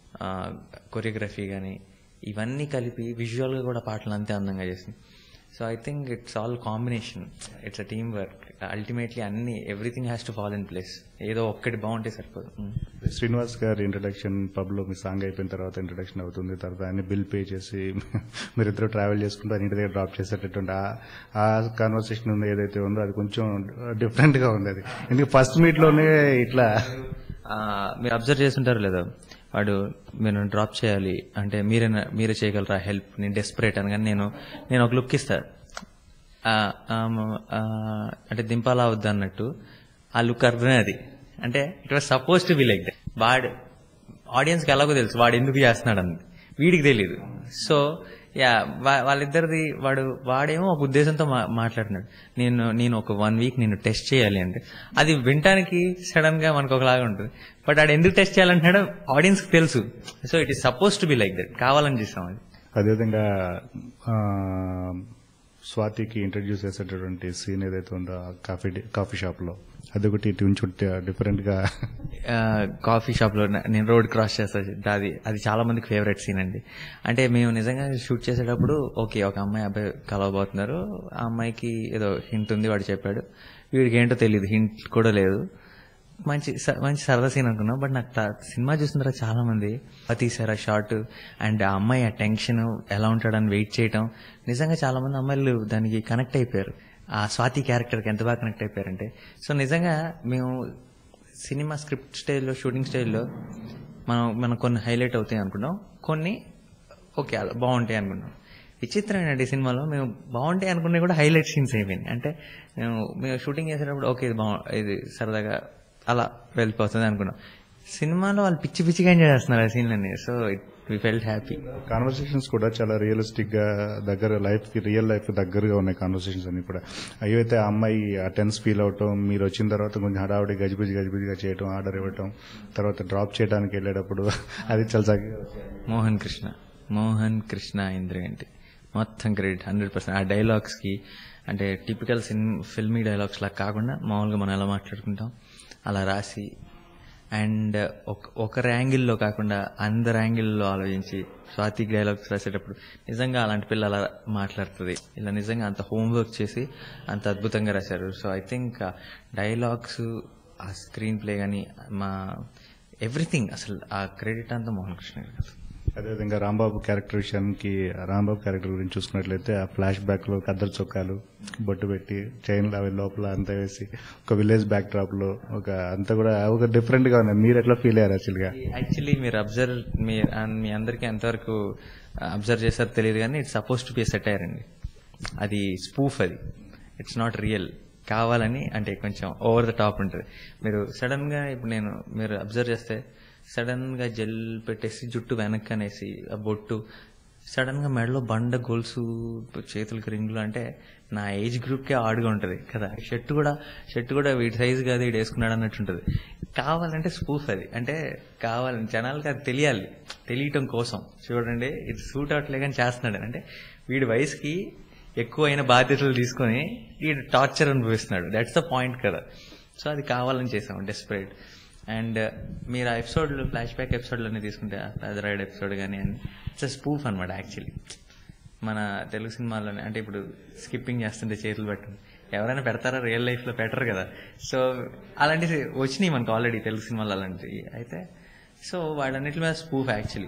కొరియోగ్రఫీ కానీ ఇవన్నీ కలిపి విజువల్గా కూడా పాటలు అంతే అందంగా చేసింది so I think it's all combination it's a team work ultimately అన్ని everything has to fall in place ఏదో ఒక్కటి బాగుంటే సరిపోదు Mm. శ్రీనివాస్ గారి ఇంట్రడక్షన్ పబ్ లో మీ సాంగ్ అయిపోయిన తర్వాత ఇంట్రడక్షన్ అవుతుంది తర్వాత ఆయన బిల్ పే చేసి మీరిద్దరు ట్రావెల్ చేసుకుంటూ ఆయన ఇంటి దగ్గర డ్రాప్ చేసేటటువంటి ఆ- ఆ కాన్వర్సేషన్ ఉంది ఏదైతే ఉందో అది కొంచెం డిఫరెంట్ గా ఉంది అది ఎందుకంటే ఫస్ట్ మీట్ లోనే ఇట్లా ఆ, మీరు అబ్జర్వ్ చేస్తుంటారు లేదా వాడు మీరు డ్రాప్ చేయాలి అంటే మీరే మీరే చేయగలరా హెల్ప్ నేను డెస్పరేట్ అని కానీ నేను నేను ఒక లుక్ ఇస్తా ఆ, ఆ, ఆ, అంటే దింపాలా వద్దా అన్నట్టు ఆ లుక్ అర్థమే అది అంటే it was suppose to be like that వాడు ఆడియన్స్కి ఎలాగో తెలుసు వాడు ఎందుకు చేస్తున్నాడు అని వీడికి తెలియదు సో యా వా- వాళ్ళిద్దరిది వాడు వాడేమో ఒక ఉద్దేశంతో మా- మాట్లాడుతున్నాడు నేను నేను ఒక వన్ వీక్ నేను టెస్ట్ చేయాలి అంటే అది వినటానికి సడన్ గా మనకు ఒకలాగా ఉంటుంది బట్ ఆడు ఎందుకు టెస్ట్ చేయాలంటున్నాడో ఆడియన్స్ కి తెలుసు so it is suppose to be like that కావాలని చేస్తాం అది అదేవిధంగా ఆ, స్వాతికి ఇంట్రడ్యూస్ చేసేటటువంటి సీన్ ఏదైతే ఉందో ఆ కాఫీ డి- కాఫీ షాప్ లో అదొకటి కొంచెం డిఫరెంట్ గా ఆ, కాఫీ షాప్ లో న- నేను రోడ్ క్రాస్ చేస్తా అది అది చాలా మందికి ఫేవరెట్ సీన్ అండి అంటే మేము నిజంగా షూట్ చేసేటప్పుడు ఓకే ఒక అమ్మాయి అబ్బాయి కలవబోతున్నారు ఆ అమ్మాయికి ఏదో హింట్ ఉంది వాడు చెప్పాడు వీడికి ఏంటో తెలియదు హింట్ కూడా లేదు మంచి స- మంచి సరదా సీన్ అనుకున్నాం బట్ నాకు తా- సినిమా చూసిన తర్వాత చాలా మంది "ఆ తీసారు ఆ షార్ట్ అండ్ ఆ అమ్మాయి ఆ టెన్షన్ ఎలా ఉంటాడని వెయిట్ చేయటం నిజంగా చాలా మంది అమ్మాయిలు దానికి కనెక్ట్ అయిపోయారు ఆ స్వాతి క్యారెక్టర్కి ఎంత బాగా కనెక్ట్ అయిపోయారంటే సో నిజంగా మేము సినిమా స్క్రిప్ట్ స్టైల్లో షూటింగ్ స్టైల్లో మనం మనం కొన్ని హైలైట్ అవుతాయి అనుకున్నాం కొన్ని ఓకే అలా బాగుంటాయి అనుకున్నాం విచిత్రం ఏంటంటే ఈ సినిమాలో మేము బాగుంటాయి అనుకునే కూడా హైలైట్ సీన్స్ అయిపోయినాయి అంటే మేము మేము షూటింగ్ చేసేటప్పుడు ఓకే ఇది బాగు ఇది సరదాగా అలా వెళ్ళిపోతుంది అనుకున్నాం సినిమాలో వాళ్ళు పిచ్చి పిచ్చిగా ఎంజాయ్ చేస్తున్నారు ఆ సీన్లన్నీ so it we felt happy conversations కూడా చాలా రియలిస్టిక్ గా దగ్గర లైఫ్ కి రియల్ లైఫ్ దగ్గరగా ఉన్నాయి కాన్వర్సేషన్స్ అన్ని కూడా అయ్యైతే ఆ అమ్మాయి ఆ టెన్స్ ఫీల్ అవటం మీరు వచ్చిన తర్వాత కొంచెం హడావుడి గజిబిజి గజిబిజిగా చేయటం ఆర్డర్ ఇవ్వటం తర్వాత డ్రాప్ చేయడానికి వెళ్ళేటప్పుడు అది చాలా చక్కగా మోహన్ కృష్ణ మోహన్ కృష్ణ ఇంద్రగంటి మొత్తం క్రెడిట్ హండ్రెడ్ పర్సెంట్ ఆ డైలాగ్స్ కి అంటే టిపికల్ సిన్ ఫిల్మీ డైలాగ్స్ లా కాకుండా మామూలుగా మనం ఎలా మాట్లాడుకుంటాం అలా రాసి అండ్ ఒక ఒకరి యాంగిల్లో కాకుండా అందరి యాంగిల్లో ఆలోచించి స్వాతి డైలాగ్స్ రాసేటప్పుడు నిజంగా అలాంటి పిల్ల అలా మాట్లాడుతుంది ఇలా నిజంగా అంత హోంవర్క్ చేసి అంత అద్భుతంగా రాశారు సో ఐ థింక్ డైలాగ్స్ ఆ స్క్రీన్ ప్లే కానీ మా ఎవ్రీథింగ్ అసలు ఆ క్రెడిట్ అంతా మోహన్ కృష్ణ గారు అదేవిధంగా రాంబాబు క్యారెక్టర్ విషయానికి రాంబాబు క్యారెక్టర్ గురించి చూసుకున్నట్లయితే ఆ ఫ్లాష్ బ్యాక్ లో కద్దరు చొక్కాలు బొట్టు పెట్టి చైన్ అవి లోపల అంతా వేసి ఒక విలేజ్ బ్యాక్ డ్రాప్ లో ఒక అంతా కూడా ఒక డిఫరెంట్ గా ఉంది మీరు ఎట్లా ఫీల్ అయ్యారు యాక్చువల్ గా యాక్చువల్లీ మీరు అబ్జర్వ్ మీ and మీ అందరికీ ఎంతవరకు అబ్జర్వ్ చేశారో తెలియదు కానీ it's suppose to be set అయ్యారండి అది స్పూఫ్ అది ఇట్స్ నాట్ రియల్ కావాలని అంటే కొంచెం ఓవర్ ద టాప్ ఉంటుంది మీరు సడన్ గా ఇప్పుడు నేను మీరు అబ్జర్వ్ చేస్తే సడన్ గా జెల్ పెట్టేసి జుట్టు వెనక్కి అనేసి ఆ బొట్టు సడన్ గా మెడలో బండ గొలుసు చేతులకి రింగులు అంటే నా ఏజ్ గ్రూప్ కే ఆడుగా ఉంటది కదా షర్ట్ కూడా షర్ట్ కూడా వీటి సైజు కాదు వీడు వేసుకున్నాడు అన్నట్టు ఉంటది కావాలంటే స్పూఫ్ అది అంటే కావాలని జనాలకి అది తెలియాలి తెలియటం కోసం చూడండి ఇది సూట్ అవట్లే కానీ చేస్తున్నాడు అంటే వీడి వయసుకి ఎక్కువైన బాధ్యతలు తీసుకొని వీడు టార్చర్ అనుభవిస్తున్నాడు దట్స్ ద పాయింట్ కదా సో అది కావాలని చేసాం డెస్పరేట్ అండ్ మీరు ఆ ఎపిసోడ్లు ఫ్లాష్ బ్యాక్ ఎపిసోడ్లన్నీ తీసుకుంటే రైడ్ ఎపిసోడ్ కానీ అని ఇట్స్ స్పూఫ్ అనమాట యాక్చువల్లీ మన తెలుగు సినిమాల్లోనే అంటే ఇప్పుడు స్కిప్పింగ్ చేస్తుంటే చేతులు పెట్టండి ఎవరైనా పెడతారా రియల్ లైఫ్ లో పెట్టరు కదా సో అలాంటివి వచ్చినాయి మనకు ఆల్రెడీ తెలుగు సినిమాలు అలాంటివి అయితే సో వాడన్నిటి మీద స్పూఫ్ యాక్చువల్లీ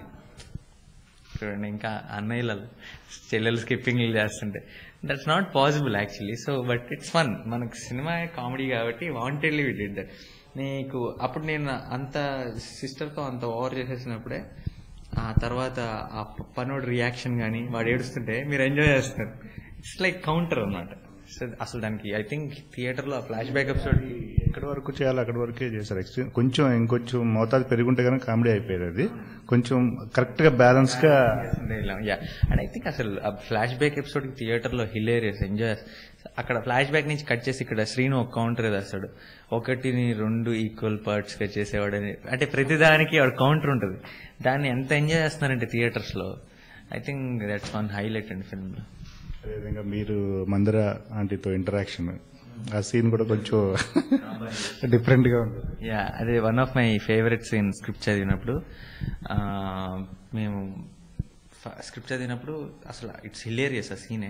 చూడండి ఇంకా అన్నయ్యలు చెల్లెలు స్కిప్పింగ్ చేస్తుంటే that's not possible actually so but it's fun మనకు సినిమా కామెడీ కాబట్టి వాంటెడ్లీ వి డిడ్ దట్ నీకు అప్పుడు నేను అంత సిస్టర్తో అంత ఓవర్ చేసేసినప్పుడే ఆ తర్వాత ఆ ప- పనోడు రియాక్షన్ కానీ వాడు ఏడుస్తుంటే మీరు ఎంజాయ్ చేస్తారు ఇట్స్ లైక్ కౌంటర్ అన్నమాట సో అసలు దానికి ఐ థింక్ థియేటర్లో ఆ ఫ్లాష్ బ్యాక్ ఎపిసోడ్ ఎక్కడి వరకు చేయాలి అక్కడి వరకే చేశారు ఎక్స్ట్రీమ్ కొంచెం ఇంకొంచెం మోతాదు పెరుగుంటే కనుక కామెడీ అయిపోయేది అది కొంచెం కరెక్ట్ గా బ్యాలెన్స్ గా యా అండ్ ఐ థింక్ అసలు ఆ ఫ్లాష్ బ్యాక్ ఎపిసోడ్ థియేటర్ లో హిలేరియస్ ఎంజాయ్ అక్కడ ఫ్లాష్ బ్యాక్ నుంచి కట్ చేసి ఇక్కడ శ్రీను ఒక కౌంటర్ వేస్తాడు ఒకటిని రెండు ఈక్వల్ పార్ట్స్ గా చేసేవాడు అని అంటే ప్రతిదానికి వాడు కౌంటర్ ఉంటుంది దాన్ని ఎంత ఎంజాయ్ చేస్తున్నారంటే థియేటర్స్ లో I think that's one highlight అండి ఫిల్మ్ లో అదేవిధంగా మీరు మందిర ఆంటీతో ఇంటరాక్షన్ ఆ సీన్ కూడా కొంచెం డిఫరెంట్ గా ఉంటుంది యా అదే one of my favourite scene script చదివినప్పుడు ఆ, మేము స్క్రిప్ట్ చదివినప్పుడు అసలు ఇట్స్ హిలేరియస్ ఆ సీనే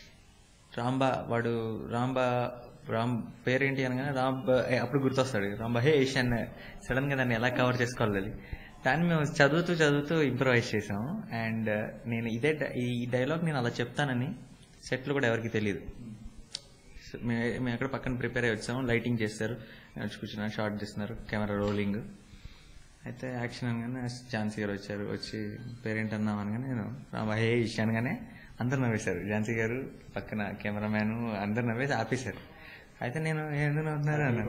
రాంబా వాడు రాంబా రామ్ పేరేంటి అనగానే రాంబా ఏ, అప్పుడు గుర్తొస్తాడు రాంబా హే ఇష్ అని సడన్ గా దాన్ని ఎలా కవర్ చేసుకోవాలి అది. దాన్ని మేము చదువుతూ చదువుతూ ఇంప్రవైజ్ చేసాం అండ్ నేను ఇదే డ- ఈ డైలాగ్ నేను అలా చెప్తానని సెట్లు కూడా ఎవరికి తెలియదు సో మే- మేము ఎక్కడ పక్కన ప్రిపేర్ అయ్యి వచ్చాము లైటింగ్ చేస్తారు నడిచి కూర్చున్నా షార్ట్ చేస్తున్నారు కెమెరా రోలింగ్ అయితే యాక్షన్ అనగానే ఝాన్సీ గారు వచ్చారు వచ్చి పేరెంట్ అన్నాం అనగానే నేను రామా హే ఇష్ అనగానే అందరు నవ్వేశారు ఝాన్సీ గారు పక్కన కెమెరామ్యాన్ అందరు నవ్వేసి ఆపేశారు అయితే నేను ఎందుకు నవ్వుతున్నారు అన్నాను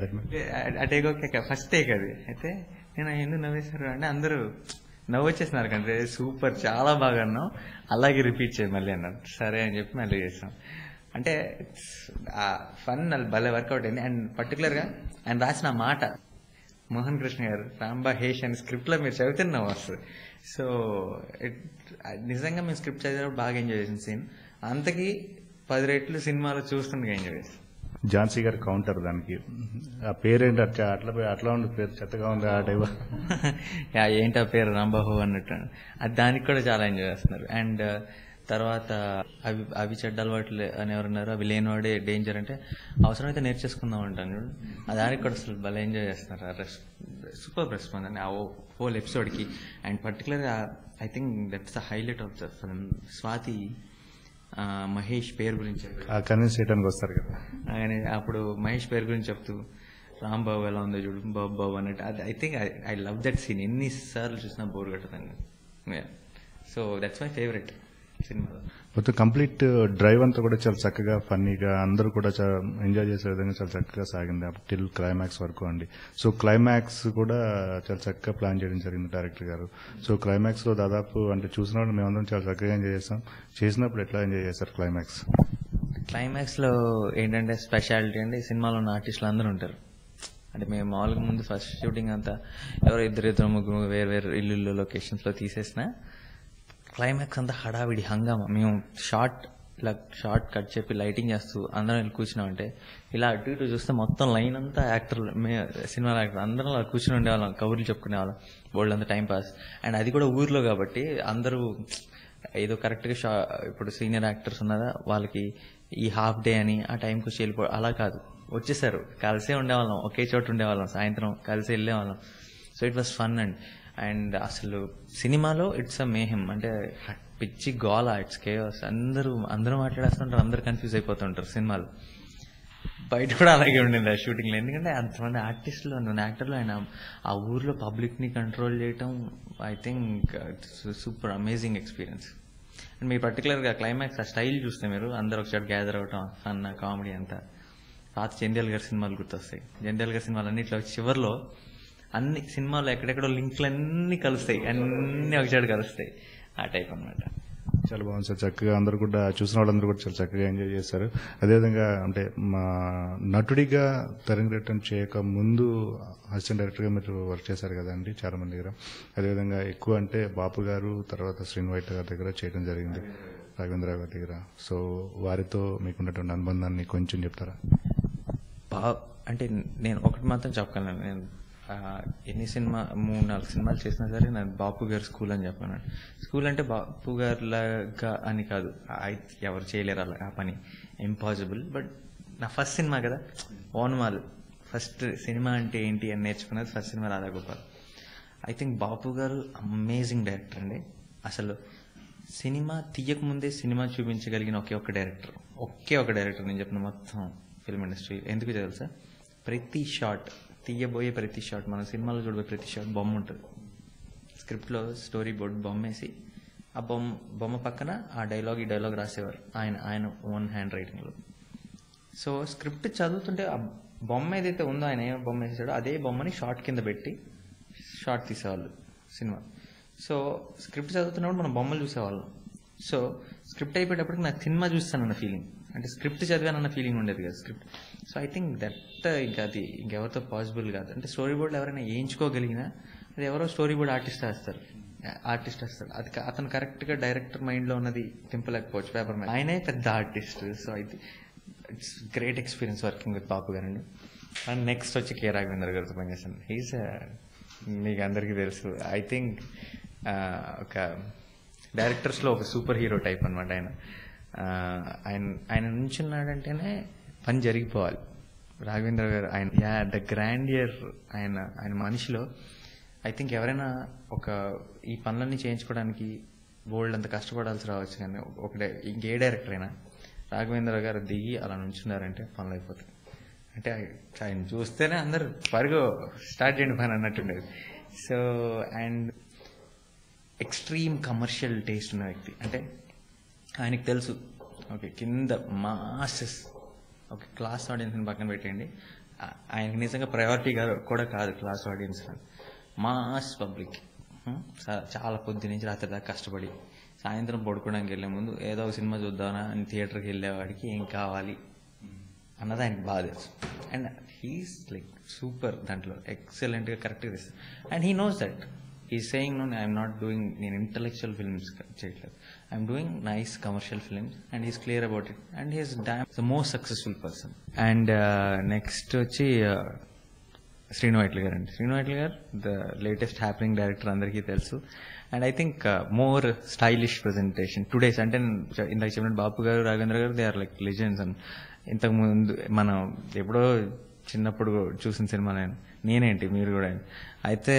ఆ టేక్ ఓకే ఫస్ట్ టేక్ అది అయితే నేను ఎందుకు నవ్వేశారు అంటే అందరూ నవ్వు వచ్చేస్తున్నారు కంటే సూపర్ చాలా బాగా అన్నావు అలాగే రిపీట్ చేయి మళ్ళీ అన్నారు సరే అని చెప్పి మళ్ళీ చేస్తాం అంటే ఆ ఫన్ భలే వర్కౌట్ అయింది అండ్ పర్టికులర్ గా ఆయన రాసిన మాట మోహన్ కృష్ణ గారు రాంబా హేష్ అని స్క్రిప్ట్ లో మీరు చదివితే నవ్వు వస్తుంది సో ఇట్ నిజంగా మేము స్క్రిప్ట్ చదివినప్పుడు బాగా ఎంజాయ్ చేసిన సీన్ అంతకి పది రెట్లు సినిమాలో చూస్తుండగా ఎంజాయ్ చేస్తాం ఝాన్సీ గారి కౌంటర్ దానికి ఆ పేరేంటి అట్లా అట్లా పోయి అట్లా ఉంది పేరు చెత్తగా ఉంది ఆ టైప్ యా ఏంటి ఆ పేరు రాంబాహు అన్నట్టు అది దానికి కూడా చాలా ఎంజాయ్ చేస్తున్నారు అండ్ తర్వాత అవి అవి చెడ్డ అలవాట్లు అని ఎవరున్నారు అవి లేనివాడే డేంజర్ అంటే అవసరమైతే నేర్చేసుకుందాం అంటాను చూడు ఆ దానికి కూడా అసలు భలే ఎంజాయ్ చేస్తున్నారు సూపర్ రెస్పాన్స్ అండి ఆ హోల్ ఎపిసోడ్కి అండ్ పర్టికులర్గా I think that's the highlight of the film Swathi ఆ, మహేష్ పేరు గురించి చెప్పారు. ఆ కన్విన్స్ చేయడానికి వస్తారు కదా ఆయన అప్పుడు మహేష్ పేరు గురించి చెప్తూ రాంబాబు ఎలా ఉందో చూడు బాబు బాబు అన్నట్టు అది I think I love that scene ఎన్నిసార్లు చూసినా బోర్ కట్టదండి so that's my favourite cinema మొత్తం కంప్లీట్ డ్రైవ్ అంతా కూడా చాలా చక్కగా ఫన్నీగా అందరూ కూడా చాలా ఎంజాయ్ చేసే విధంగా చాలా చక్కగా సాగింది టిల్ క్లైమాక్స్ వరకు అండి సో క్లైమాక్స్ కూడా చాలా చక్కగా ప్లాన్ చేయడం జరిగింది డైరెక్టర్ గారు సో క్లైమాక్స్ లో దాదాపు అంటే చూసినప్పుడు మేమందరం చాలా చక్కగా ఎంజాయ్ చేస్తాం చేసినప్పుడు ఎట్లా ఎంజాయ్ చేస్తారు క్లైమాక్స్ క్లైమాక్స్ లో ఏంటంటే స్పెషాలిటీ అంటే ఈ సినిమాలో ఉన్న ఆర్టిస్టులు అందరూ ఉంటారు అంటే మేము మామూలుగా ముందు ఫస్ట్ షూటింగ్ అంతా ఎవరో ఇద్దరు ఇద్దరు ముగ్గురు వేరు వేరు ఇల్లు లొకేషన్స్ లో తీసేసిన క్లైమాక్స్ అంతా హడావిడి హంగామా మేము షార్ట్ ఇలా షార్ట్ కట్ చెప్పి లైటింగ్ చేస్తూ అందరం వెళ్ళి కూర్చున్నామంటే ఇలా అటు ఇటు చూస్తే మొత్తం లైన్ అంతా యాక్టర్లు మే సినిమా యాక్టర్ అందరం అలా కూర్చుని ఉండేవాళ్ళం కబుర్లు చెప్పుకునేవాళ్ళం బోల్డ్ అంతా టైం పాస్ అండ్ అది కూడా ఊర్లో కాబట్టి అందరూ ఏదో కరెక్ట్ గా షా ఇప్పుడు సీనియర్ యాక్టర్స్ ఉన్నారా వాళ్ళకి ఈ హాఫ్ డే అని ఆ టైంకి వచ్చి వెళ్ళిపో అలా కాదు వచ్చేసారు కలిసే ఉండేవాళ్ళం ఒకే చోట ఉండేవాళ్ళం సాయంత్రం కలిసి వెళ్ళేవాళ్ళం so it was fun and and అసలు సినిమాలో ఇట్స్ అ మేహం అంటే హ- పిచ్చి గోల ఇట్స్ కేవస్ అందరూ అందరూ మాట్లాడేస్తుంటారు అందరూ కన్ఫ్యూజ్ అయిపోతుంటారు సినిమాలో బయట కూడా అలాగే ఉండింది ఆ షూటింగ్ లో ఎందుకంటే అంతమంది ఆర్టిస్టులు అంతమంది యాక్టర్లు ఆయన ఆ ఊర్లో పబ్లిక్ ని కంట్రోల్ చేయటం I think super amazing experience and మీ పర్టికులర్ గా క్లైమాక్స్ ఆ స్టైల్ చూస్తే మీరు అందరు ఒకసారి గ్యాదర్ అవటం ఫన్ కామెడీ అంతా పాత జంధ్యాల గారి సినిమాలు గుర్తొస్తాయి జంధ్యాల గారి సినిమాలు అన్నిట్లో చివరిలో అన్ని సినిమాలు ఎక్కడెక్కడో లింక్లు అన్ని కలుస్తాయి అన్ని ఒకసారి కలుస్తాయి ఆ టైప్ అన్నమాట చాలా బాగుంది సార్ చక్కగా అందరూ కూడా చూసిన వాళ్ళందరూ కూడా చాలా చక్కగా ఎంజాయ్ చేశారు అదేవిధంగా అంటే మా నటుడిగా తెరంగేటం చేయక ముందు అసిస్టెంట్ డైరెక్టర్గా మీరు వర్క్ చేశారు కదండి చాలా మంది దగ్గర అదేవిధంగా ఎక్కువ అంటే బాపు గారు తర్వాత శ్రీను వైట్ గారి దగ్గర చేయడం జరిగింది రాఘవేంద్ర గారి దగ్గర సో వారితో మీకున్నటువంటి అనుబంధాన్ని కొంచెం చెప్తారా బా అంటే నేను ఒకటి మాత్రం చెప్పగలను నేను ఆ, ఎన్ని సినిమా మూడు నాలుగు సినిమాలు చేసినా సరే నేను బాపు గారి స్కూల్ అని చెప్పాను స్కూల్ అంటే బాపు గారి లాగా అని కాదు ఐ- ఎవరు చేయలేరు అలా ఆ పని ఇంపాసిబుల్ బట్ నా ఫస్ట్ సినిమా కదా ఓనమాలు ఫస్ట్ సినిమా అంటే ఏంటి అని నేర్చుకున్నది first cinema Radhagopal I think Bapu garu amazing director అండి అసలు సినిమా తీయక ముందే సినిమా చూపించగలిగిన ఒకే ఒక్క డైరెక్టర్ ఒకే ఒక డైరెక్టర్ నేను చెప్పిన మొత్తం ఫిల్మ్ ఇండస్ట్రీ ఎందుకు తెలుసా ప్రతి షాట్ తీయబోయే ప్రతి షాట్ మన సినిమాలో చూడబోయే ప్రతి షాట్ బొమ్మ ఉంటుంది స్క్రిప్ట్లో స్టోరీ బోర్డ్ బొమ్మ వేసి ఆ బొమ్మ బొమ్మ పక్కన ఆ డైలాగ్ ఈ డైలాగ్ రాసేవారు ఆయన ఆయన ఓన్ హ్యాండ్ రైటింగ్లో సో స్క్రిప్ట్ చదువుతుంటే ఆ బొమ్మ ఏదైతే ఉందో ఆయన ఏ బొమ్మ వేసాడో అదే బొమ్మని షార్ట్ కింద పెట్టి షార్ట్ తీసేవాళ్ళు సినిమా సో స్క్రిప్ట్ చదువుతున్నప్పుడు మనం బొమ్మలు చూసేవాళ్ళం సో స్క్రిప్ట్ అయిపోయేటప్పటికి నాకు సినిమా చూస్తానన్న ఫీలింగ్ అంటే స్క్రిప్ట్ చదివానన్న ఫీలింగ్ ఉండేది కదా script so I think that ఇంకా అది ఇంకెవరితో పాసిబుల్ కాదు అంటే స్టోరీ బోర్డ్లో ఎవరైనా వేయించుకోగలిగినా అది ఎవరో స్టోరీ బోర్డ్ ఆర్టిస్ట్ వేస్తారు ఆర్టిస్ట్ వస్తాడు అది క- అతను కరెక్ట్ గా డైరెక్టర్ మైండ్ లో ఉన్నది తింపలేకపోవచ్చు పేపర్ మీద ఆయనే పెద్ద ఆర్టిస్ట్ సో అయితే it's great experience working with Bapu గారండి అండ్ నెక్స్ట్ వచ్చి కే రాఘవేంద్ర గారితో పనిచేశాను హీస్ మీకు అందరికీ తెలుసు ఐ థింక్ ఒక డైరెక్టర్స్ లో ఒక సూపర్ హీరో టైప్ అనమాట ఆయన ఆ, ఆయన ఆయన నుంచున్నాడంటేనే పని జరిగిపోవాలి రాఘవేంద్ర గారు ఆయన యా ద గ్రాండ్ ఇయర్ ఆయన ఆయన మనిషిలో ఐ థింక్ ఎవరైనా ఒక ఈ పనులన్నీ చేయించుకోవడానికి బోల్డ్ అంత కష్టపడాల్సి రావచ్చు కానీ ఒక డై- ఇంకే డైరెక్టర్ అయినా రాఘవేంద్ర గారు దిగి అలా నుంచున్నారంటే పనులు అయిపోతాయి అంటే ఆయన చూస్తేనే అందరు పరుగు స్టార్ట్ చేయండి పని అన్నట్టుండేది so and extreme commercial taste ఉన్న వ్యక్తి అంటే ఆయనకి తెలుసు ఓకే కింద మాసెస్ ఒక క్లాస్ ఆడియన్స్ని పక్కన పెట్టండి ఆ- ఆయనకి నిజంగా ప్రయారిటీ కూడా కాదు క్లాస్ ఆడియన్స్ మాస్ పబ్లిక్ చాలా పొద్దు నుంచి రాత్రి దాకా కష్టపడి సాయంత్రం పడుకోవడానికి వెళ్ళే ముందు ఏదో ఒక సినిమా చూద్దామా అని థియేటర్కి వెళ్ళేవాడికి ఏం కావాలి అన్నది ఆయనకి బాగా తెలుసు అండ్ హీస్ లైక్ సూపర్ దాంట్లో ఎక్సలెంట్ గా కరెక్ట్గా తీస్తారు and he knows that he saying no I'm not doing నేను ఇంటలెక్చువల్ ఫిల్మ్స్ చేయట్లేదు I'm doing nice commercial films and he's clear about it and he's damn the most successful person and next వచ్చి uh, Srinu Vaitla garu అండి శ్రీను వైట్ల గారు the latest happening director అందరికీ తెలుసు and I think more stylish presentation today's అంటే నేను ఇందాక చెప్పిన Bapu garu Raghavendra garu they are like legends and ఇంతకు ముందు మనం ఎప్పుడో చిన్నప్పుడు చూసిన సినిమా నేను నేనేంటి మీరు కూడా అయితే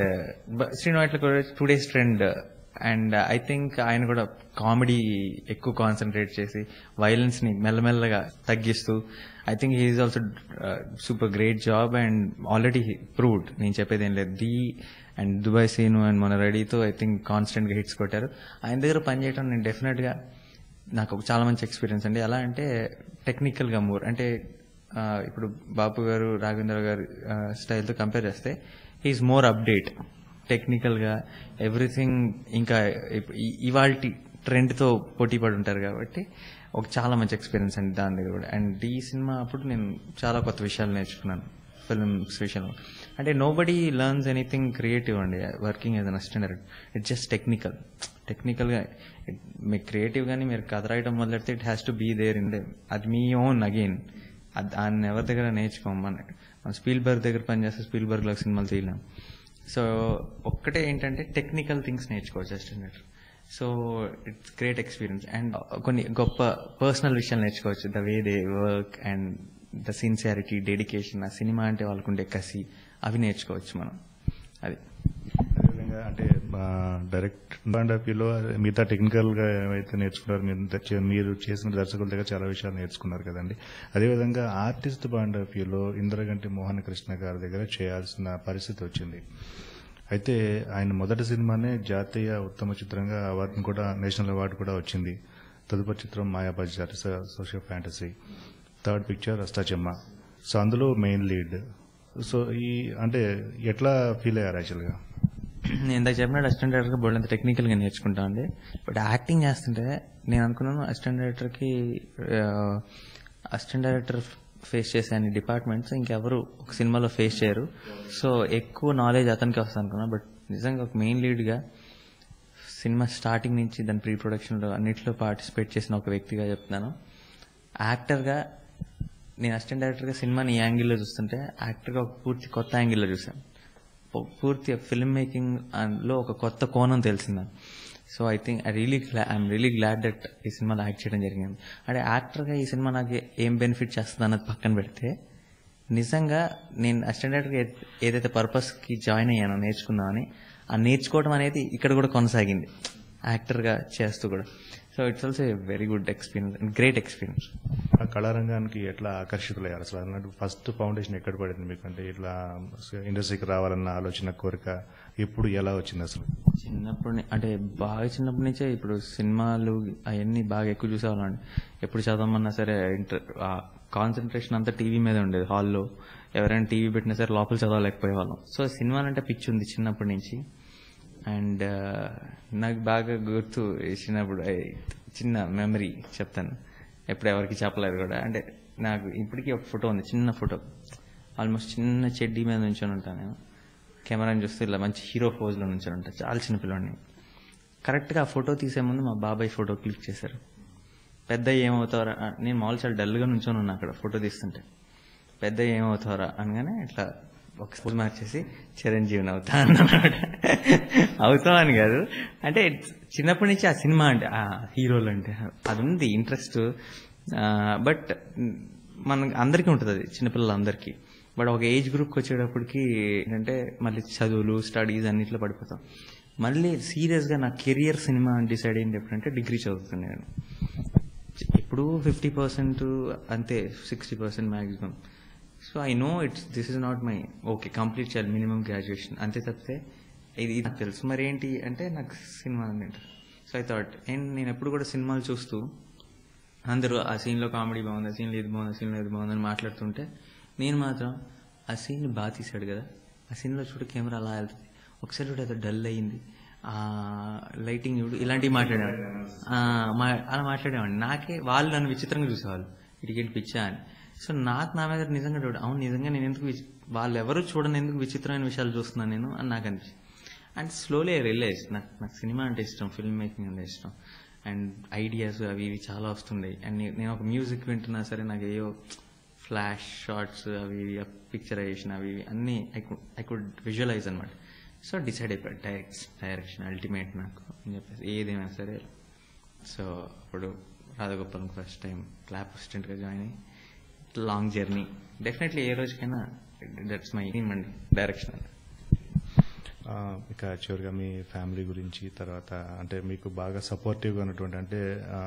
బ- శ్రీను వైట్ల కూడా today's trend and I think ఆయన కూడా కామెడీ ఎక్కువ కాన్సన్ట్రేట్ చేసి వైలెన్స్ ని మెల్లమెల్లగా తగ్గిస్తూ I think he's also super great job and already proved నేను చెప్పేది ఏం లేదు the and Dubai Seenu and మన రెడీతో ఐ థింక్ కాన్స్టెంట్ గా హిట్స్ కొట్టారు ఆయన దగ్గర పనిచేయడం నేను డెఫినెట్ గా నాకు ఒక చాలా మంచి ఎక్స్పీరియన్స్ అండి ఎలా అంటే టెక్నికల్ గా మోర్ అంటే ఆ, ఇప్పుడు బాపు గారు రాఘవేంద్ర గారి స్టైల్తో కంపేర్ చేస్తే హీఈస్ మోర్ అప్డేట్ టెక్నికల్ గా ఎవ్రీథింగ్ ఇంకా ఇవాళ ట్రెండ్ తో పోటీ పడి ఉంటారు కాబట్టి ఒక చాలా మంచి ఎక్స్పీరియన్స్ అండి దాని దగ్గర కూడా అండ్ ఈ సినిమా అప్పుడు నేను చాలా కొత్త విషయాలు నేర్చుకున్నాను ఫిల్మ్స్ విషయంలో అంటే nobody learns anything creative అండి working as an assistant it's just technical technical గా it- మీకు క్రియేటివ్ గానీ మీరు కథ రాయడం మొదలెడితే it has to be there in అది మీ ఓన్ అగైన్ దాన్ని ఎవరి దగ్గర నేర్చుకోం మన మన స్పీల్ బర్గ్ దగ్గర పనిచేస్తే స్పీల్ బర్గ్ లో సినిమాలు తీయలేం సో ఒక్కటే ఏంటంటే టెక్నికల్ థింగ్స్ నేర్చుకోవచ్చు assistant so it's great experience and కొన్ని గొప్ప పర్సనల్ విషయాలు నేర్చుకోవచ్చు the way they work and the sincerity dedication ఆ సినిమా అంటే వాళ్ళకుండే కసి అవి నేర్చుకోవచ్చు మనం అది అదేవిధంగా అంటే డైరెక్ట్ పాయింట్ ఆఫ్ వ్యూలో మిగతా టెక్నికల్ గా ఏవైతే నేర్చుకున్నారు మీరు తెచ్చే- మీరు చేసిన దర్శకుల దగ్గర చాలా విషయాలు నేర్చుకున్నారు కదండి అదేవిధంగా ఆర్టిస్ట్ పాయింట్ ఆఫ్ వ్యూలో ఇంద్రగంటి మోహన్ కృష్ణ గారి దగ్గర చేయాల్సిన పరిస్థితి వచ్చింది అయితే ఆయన మొదటి సినిమానే జాతీయ ఉత్తమ చిత్రంగా అవార్డును కూడా నేషనల్ అవార్డు కూడా వచ్చింది తదుపరి చిత్రం Mayabazar social fantasy third picture Ashta Chamma so అందులో మెయిన్ లీడ్ సో ఈ అంటే ఎట్లా ఫీల్ అయ్యారు యాక్చువల్గా నేను ఇందాక చెప్పినట్టు అసిస్టెంట్ డైరెక్టర్ బోర్డు టెక్నికల్గా నేర్చుకుంటా అండి బట్ యాక్టింగ్ చేస్తుంటే నేను అనుకున్నాను అసిస్టెంట్ డైరెక్టర్కి అసిస్టెంట్ డైరెక్టర్ ఫేస్ చేసే అన్ని డిపార్ట్మెంట్స్ ఇంకెవరు ఒక సినిమాలో ఫేస్ చేయరు సో ఎక్కువ నాలెడ్జ్ అతనికి వస్తుంది అనుకున్నా బట్ నిజంగా ఒక మెయిన్ లీడ్గా సినిమా స్టార్టింగ్ నుంచి దాని ప్రీ ప్రొడక్షన్లో అన్నిట్లో పార్టిసిపేట్ చేసిన ఒక వ్యక్తిగా చెప్తున్నాను యాక్టర్గా నేను అసిస్టెంట్ డైరెక్టర్గా సినిమాని ఈ యాంగిల్లో చూస్తుంటే యాక్టర్గా ఒక పూర్తి కొత్త యాంగిల్లో చూశాను పూ- పూర్తి ఫిల్మ్ మేకింగ్ లో ఒక కొత్త కోణం తెలిసింది నాకు so I think I really I'm really glad that ఈ సినిమాలో యాక్ట్ చేయడం జరిగింది అంటే యాక్టర్గా ఈ సినిమా నాకు ఏం బెనిఫిట్ చేస్తుంది అన్నది పక్కన పెడితే నిజంగా నేను అసిస్టెంట్ డైరెక్టర్గా ఏ- ఏదైతే పర్పస్కి జాయిన్ అయ్యానో నేర్చుకుందామని ఆ నేర్చుకోవడం అనేది ఇక్కడ కూడా కొనసాగింది యాక్టర్గా చేస్తూ కూడా so it's also very good experience great experience ఆ కళారంగానికి ఎట్లా ఆకర్షితులయ్యారు అసలు అన్నట్టు ఫస్ట్ ఫౌండేషన్ ఎక్కడ పడింది మీకు అంటే ఇట్లా ఇండస్ట్రీకి రావాలన్న ఆలోచన కోరిక ఎప్పుడు ఎలా వచ్చింది అసలు చిన్నప్పటి ని- అంటే బాగా చిన్నప్పటి నుంచే ఇప్పుడు సినిమాలు అవన్నీ బాగా ఎక్కువ చూసేవాళ్ళం ఎప్పుడు చదవమన్నా సరే ఇంటర్ కాన్సన్ట్రేషన్ అంతా టీవీ మీద ఉండేది హాల్లో ఎవరైనా టీవీ పెట్టినా సరే లోపల చదవలేకపోయేవాళ్ళం సో సినిమాలంటే పిచ్చి ఉంది చిన్నప్పటి నుంచి అండ్ నాకు బాగా గుర్తు ఈ చిన్నప్పుడు ఐ- చిన్న మెమరీ చెప్తాను ఎప్పుడు ఎవరికి చెప్పలేదు కూడా అంటే నాకు ఇప్పటికీ ఒక ఫోటో ఉంది చిన్న ఫోటో ఆల్మోస్ట్ చిన్న చెడ్డీ మీద నుంచొని ఉంటాను నేను కెమెరాని చూస్తే ఇలా మంచి హీరో పోజ్లో నుంచొని ఉంటాను చాలా చిన్న పిల్లని కరెక్ట్గా ఆ ఫోటో తీసే ముందు మా బాబాయ్ ఫోటో క్లిక్ చేశారు పెద్ద ఏమవుతారా నేను మామూలు చాలా డల్గా నుంచొని ఉన్నా అక్కడ ఫోటో తీస్తుంటే పెద్ద ఏమవుతారా అనగానే ఇట్లా ఒక స్పూన్ మార్చేసి చిరంజీవిని అవుతా అన్నమాట అవుతాం అని కాదు అంటే చిన్నప్పటి నుంచి ఆ సినిమా అంటే ఆ హీరోలు అంటే అది ఉంది ఇంట్రెస్ట్ బట్ మన అందరికీ ఉంటుంది అది చిన్నపిల్లలందరికీ బట్ ఒక ఏజ్ గ్రూప్కి వచ్చేటప్పటికి ఏంటంటే మళ్ళీ చదువులు స్టడీస్ అన్నిట్లో పడిపోతాం మళ్ళీ సీరియస్గా నా కెరియర్ సినిమా డిసైడ్ అయింది ఎప్పుడంటే డిగ్రీ చదువుతున్నాను నేను ఇప్పుడు ఫిఫ్టీ పర్సెంట్ అంతే sixty percent maximum so I know it's this is not my okay complete చేయాలి మినిమం గ్రాడ్యుయేషన్ అంతే తప్పితే ఇది ఇది నాకు తెలుసు మరి ఏంటి అంటే నాకు సినిమా అంటే సో ఐ థాట్ అండ్ నేను ఎప్పుడు కూడా సినిమాలు చూస్తూ అందరూ ఆ సీన్లో కామెడీ బాగుంది ఆ సీన్లో ఇది బాగుంది ఆ సీన్లో ఇది బాగుందని మాట్లాడుతుంటే నేను మాత్రం ఆ సీన్ బాగా తీశాడు కదా ఆ సీన్లో చూడు కెమెరా అలా వెళ్తుంది ఒకసారి చూడు అది డల్ అయ్యింది ఆ లైటింగ్ చూడు ఇలాంటివి మాట్లాడేవాడు ఆ, మా- అలా మాట్లాడేవాడిని నాకే వాళ్ళు నన్ను విచిత్రంగా చూసేవాళ్ళు ఇటుకెళ్ళి పిచ్చా అని సో నాకు నా మీద నిజంగా డౌట్ అవును నిజంగా నేను ఎందుకు విచి- వాళ్ళు ఎవరు చూడని ఎందుకు విచిత్రమైన విషయాలు చూస్తున్నాను నేను అని నాకు అనిపించింది అండ్ స్లోలీ రిలైజ్ నాకు నాకు సినిమా అంటే ఇష్టం ఫిల్మ్ మేకింగ్ అంటే ఇష్టం అండ్ ఐడియాస్ అవి ఇవి చాలా వస్తుంటాయి అండ్ నే- నేను ఒక మ్యూజిక్ వింటున్నా సరే నాకు ఏయో ఫ్లాష్ షార్ట్స్ అవి ఇవి పిక్చరైజేషన్ అవి ఇవి అన్నీ I could I could visualize అనమాట సో డిసైడ్ అయిపోయాడు డైరెక్ట్ డైరెక్షన్ అల్టిమేట్ నాకు అని చెప్పేసి ఏదేమైనా సరే సో అప్పుడు రాధగోపాలం ఫస్ట్ టైం క్లాప్ అసిస్టెంట్గా జాయిన్ అయ్యి లాంగ్ జర్నీ డెఫినెట్లీ ఏ రోజుకైనా దట్స్ మై ఎయిమ్ అండి డైరెక్షన్ ఆ, ఇక చివరిగా మీ ఫ్యామిలీ గురించి తర్వాత అంటే మీకు బాగా సపోర్టివ్గా ఉన్నటువంటి అంటే ఆ,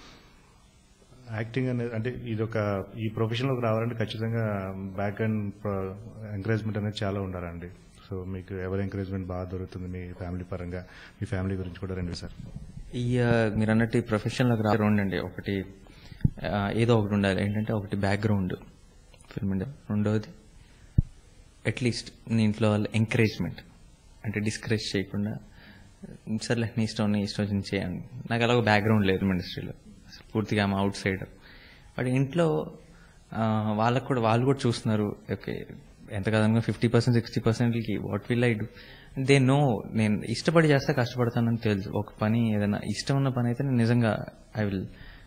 యాక్టింగ్ అనేది అంటే ఇది ఒక ఈ ప్రొఫెషన్లోకి రావాలంటే ఖచ్చితంగా బ్యాక్ అండ్ ఎంకరేజ్మెంట్ అనేది చాలా ఉండాలండి సో మీకు ఎవరి ఎంకరేజ్మెంట్ బాగా దొరుకుతుంది మీ ఫ్యామిలీ పరంగా మీ ఫ్యామిలీ గురించి కూడా రండి సార్ ఈ ఆ, మీరు అన్నట్టు ఈ ప్రొఫెషన్లోకి రా రెండు అండి ఒకటి ఆ, ఏదో ఒకటి ఉండాలి ఏంటంటే ఒకటి బ్యాక్గ్రౌండ్ ఫిల్మ్ ఇండస్ట్రీ రెండోది అట్లీస్ట్ నీ ఇంట్లో వాళ్ళ ఎంకరేజ్మెంట్ అంటే డిస్కరేజ్ చేయకుండా సర్లే నీ ఇష్టం నీ ఇష్టం వచ్చింది చేయండి నాకు అలాగ బ్యాక్గ్రౌండ్ లేదు ఫిల్మ్ ఇండస్ట్రీలో అసలు పూర్తిగా ఆమె అవుట్ సైడర్ బట్ ఇంట్లో ఆ, వాళ్ళకు కూడా వాళ్ళు కూడా చూస్తున్నారు ఓకే ఎంత కాదనుకో ఫిఫ్టీ పర్సెంట్ సిక్స్టీ పర్సెంట్కి what will I do they know నేను ఇష్టపడి చేస్తే కష్టపడతానని తెలుసు ఒక పని ఏదైనా ఇష్టం ఉన్న పని అయితే నేను నిజంగా ఐ విల్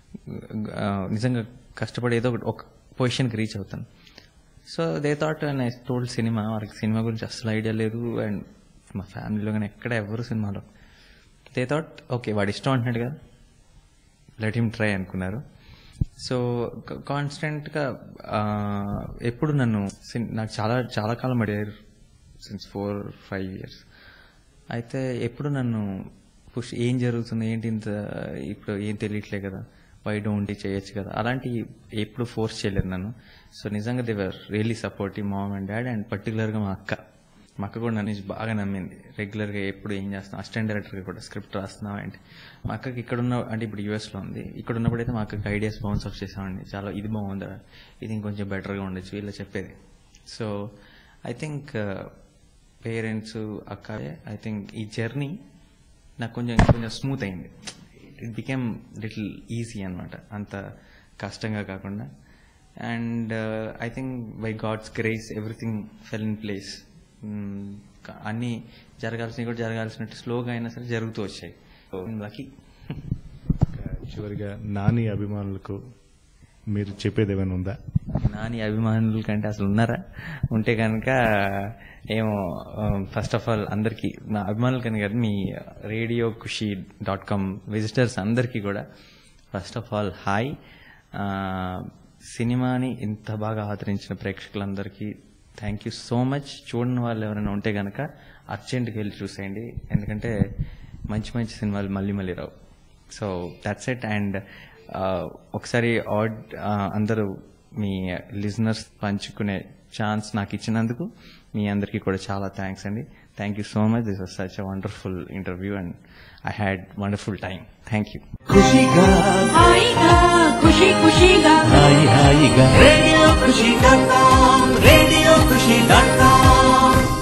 నిజంగా కష్టపడి ఏదో ఒకటి ఒక పొజిషన్కి రీచ్ అవుతాను so they thought and I told cinema వాళ్ళకి సినిమా గురించి అసలు ఐడియా లేదు అండ్ మా ఫ్యామిలీలో కానీ ఎక్కడ ఎవరు సినిమాలో దే థాట్ ఓకే వాడు ఇష్టం అంటున్నాడు కదా లెట్ హిమ్ ట్రై అనుకున్నారు సో కాన్స్టెంట్గా ఎప్పుడు నన్ను సిన్- నాకు చాలా చాలా కాలం అడిగారు సిన్స్ ఫోర్ ఫైవ్ ఇయర్స్ అయితే ఎప్పుడు నన్ను పుష్ ఏం జరుగుతుంది ఏంటి ఇంత ఇప్పుడు ఏం తెలియట్లే కదా వై డోంట్ చేయొచ్చు కదా అలాంటి ఎప్పుడు ఫోర్స్ చేయలేదు నన్ను సో నిజంగా they were really supportive mom and dad and పర్టికులర్గా మా అక్క మా అక్క కూడా నన్ను బాగా నమ్మింది రెగ్యులర్గా ఎప్పుడు ఏం చేస్తాం అసిస్టెంట్ డైరెక్టర్గా కూడా స్క్రిప్ట్ రాస్తున్నాం అంటే మా అక్కకి ఇక్కడ ఉన్న అంటే ఇప్పుడు యూఎస్లో ఉంది ఇక్కడ ఉన్నప్పుడైతే మా అక్కకి ఐడియాస్ బౌన్స్ ఆఫ్ చేసామండి చాలా ఇది బాగుందా ఇది ఇంకొంచెం బెటర్గా ఉండొచ్చు ఇలా చెప్పేది సో ఐ థింక్ పేరెంట్స్ అక్క ఐ థింక్ ఈ జర్నీ నాకు కొంచెం కొంచెం స్మూత్ అయింది ఇట్ బికేమ్ లిటిల్ ఈజీ అనమాట అంత కష్టంగా కాకుండా and I think by God's grace everything fell in place అన్నీ జరగాల్సినవి కూడా జరగాల్సినట్టు స్లోగా అయినా సరే జరుగుతూ వచ్చాయి లక్కీ చివరిగా నాని అభిమానులకు మీరు చెప్పేది ఏమైనా ఉందా నాని అభిమానుల కంటే అసలు ఉన్నారా ఉంటే కనుక ఏమో ఫస్ట్ ఆఫ్ ఆల్ అందరికీ నా అభిమానులు కనుక కాదు మీ radio Khushi dot com visitors అందరికీ కూడా ఫస్ట్ ఆఫ్ ఆల్ హాయ్ సినిమాని ఇంత బాగా ఆదరించిన ప్రేక్షకులందరికీ థ్యాంక్ యూ సో మచ్ చూడని వాళ్ళు ఎవరైనా ఉంటే కనుక అర్జెంట్కి వెళ్ళి చూసేయండి ఎందుకంటే మంచి మంచి సినిమాలు మళ్ళీ మళ్ళీ రావు సో దట్స్ ఇట్ అండ్ ఒకసారి ఆడ్ అందరూ మీ లిజనర్స్ పంచుకునే ఛాన్స్ నాకు ఇచ్చినందుకు మీ అందరికీ కూడా చాలా థ్యాంక్స్ అండి thank you so much this was such a wonderful interview and I had wonderful time thank you ఖుషిగా హాయిగా ఖుషి ఖుషిగా హాయి హాయిగా radio Khushi dot com radio Khushi dot com